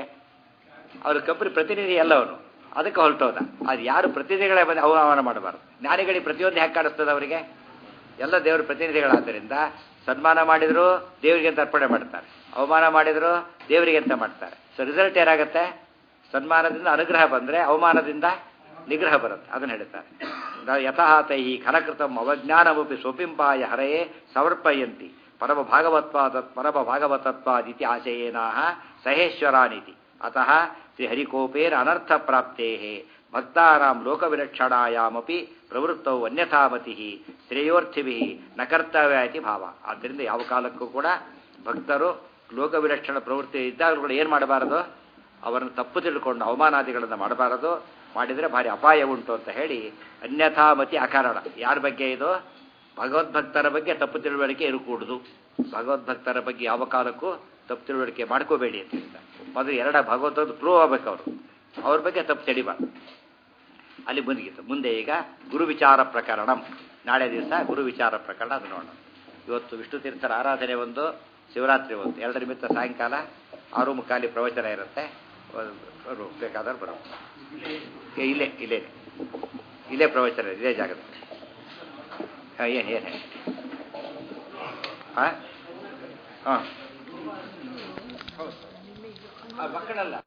ಅವ್ರ ಕಂಪನಿ ಪ್ರತಿನಿಧಿ ಅಲ್ಲ ಅವನು ಅದಕ್ಕೆ ಹೊರಟೋದ ಅದು ಯಾರು ಪ್ರತಿನಿಧಿಗಳೇ ಬಂದು ಅವಮಾನ ಮಾಡಬಾರ್ದು ಜ್ಞಾನಿಗಳಿಗೆ ಪ್ರತಿಯೊಂದು ಹೇಗೆ ಕಾಣಿಸ್ತದೆ ಅವರಿಗೆ ಎಲ್ಲ ದೇವರ ಪ್ರತಿನಿಧಿಗಳಾದ್ದರಿಂದ ಸನ್ಮಾನ ಮಾಡಿದ್ರು ದೇವರಿಗೆ ಅಂತ ಅರ್ಪಣೆ ಮಾಡ್ತಾರೆ ಅವಮಾನ ಮಾಡಿದ್ರು ದೇವರಿಗೆ ಅಂತ ಮಾಡ್ತಾರೆ ಸೊ ರಿಸಲ್ಟ್ ಏನಾಗುತ್ತೆ ಸನ್ಮಾನದಿಂದ ಅನುಗ್ರಹ ಬಂದರೆ ಅವಮಾನದಿಂದ ನಿಗ್ರಹ ಬರುತ್ತೆ ಅದನ್ನು ಹೇಳ್ತಾರೆ ನ- ಯತಃ ತೈ ಖಲಕೃತಂ ಅವಜ್ಞಾನಮಪಿ ಸ್ವಪಿಂಪಾಯ ಹರೆಯೇ ಸಮರ್ಪಯಂತಿ ಪರಮ ಭಾಗವತ್ವಾದ ಪರಮ ಭಾಗವತತ್ವಾದಿತಿ ಆಶಯೇನಾಹ ಸಹೇಶ್ವರಾನಿತಿ ಅತಃ ಶ್ರೀಹರಿಕೋಪೇನ ಅನರ್ಥ ಪ್ರಾಪ್ತೇ ಭಕ್ತಾನಾಂ ಲೋಕವಿಲಕ್ಷಣಾಯಾಮಪಿ ಪ್ರವೃತ್ತೌ ಅನ್ಯಥಾಮತಿ ಶ್ರೇಯೋರ್ಥಿಭಿ ನ ಕರ್ತವ್ಯ ಇತಿ ಭಾವ ಆದ್ದರಿಂದ ಯಾವ ಕಾಲಕ್ಕೂ ಕೂಡ ಭಕ್ತರು ಲೋಕವಿಲಕ್ಷಣ ಪ್ರವೃತ್ತಿ ಇದ್ದಾಗಲೂ ಕೂಡ ಏನು ಮಾಡಬಾರದು ಅವರನ್ನು ತಪ್ಪು ತಿಳ್ಕೊಂಡು ಅವಮಾನಾದಿಗಳನ್ನು ಮಾಡಬಾರದು ಮಾಡಿದರೆ ಭಾರಿ ಅಪಾಯ ಉಂಟು ಅಂತ ಹೇಳಿ ಅನ್ಯಥಾಮತಿ ಅಕಾರಣ ಯಾರ ಬಗ್ಗೆ ಇದು ಭಗವದ್ಭಕ್ತರ ಬಗ್ಗೆ ತಪ್ಪು ತಿಳುವಳಿಕೆ ಇರಕೂಡುದು ಭಗವದ್ಭಕ್ತರ ಬಗ್ಗೆ ಯಾವ ಕಾಲಕ್ಕೂ ತಪ್ಪು ತಿಳುವಳಿಕೆ ಮಾಡ್ಕೋಬೇಡಿ ಅಂತ ಹೇಳ್ತಾರೆ ಮೊದಲು ಎರಡ ಭಗವದ್ ಪ್ರೂವ್ ಆಗ್ಬೇಕು ಅವರು ಅವ್ರ ಬಗ್ಗೆ ತಪ್ಪು ತಿಳಿಬಾರ್ದು ಅಲ್ಲಿ ಬಂದಿತ್ತು ಮುಂದೆ ಈಗ ಗುರು ವಿಚಾರ ಪ್ರಕರಣ ನಾಳೆ ದಿವಸ ಗುರು ವಿಚಾರ ಪ್ರಕರಣ ಅದು ನೋಡೋಣ ಇವತ್ತು ವಿಷ್ಣು ತೀರ್ಥರ ಆರಾಧನೆ ಒಂದು ಶಿವರಾತ್ರಿ ಒಂದು ಎರಡರ ನಿಮಿತ್ತ ಸಾಯಂಕಾಲ ಆರು ಮುಕ್ಕಾಲಿ ಪ್ರವಚನ ಇರುತ್ತೆ ಅವರು ಬೇಕಾದ್ರೆ ಬರೋ ಏ, ಇಲ್ಲೇ ಇಲ್ಲೇ ಇಲ್ಲೇ ಪ್ರವಚನ ಇದೆ, ಇದೇ ಜಾಗದಲ್ಲಿ ಹಾಂ ಏನು ಏನು ಹೇಳಿ ಹಾಂ ಹಾಂ ಮಕ್ಕಳಲ್ಲ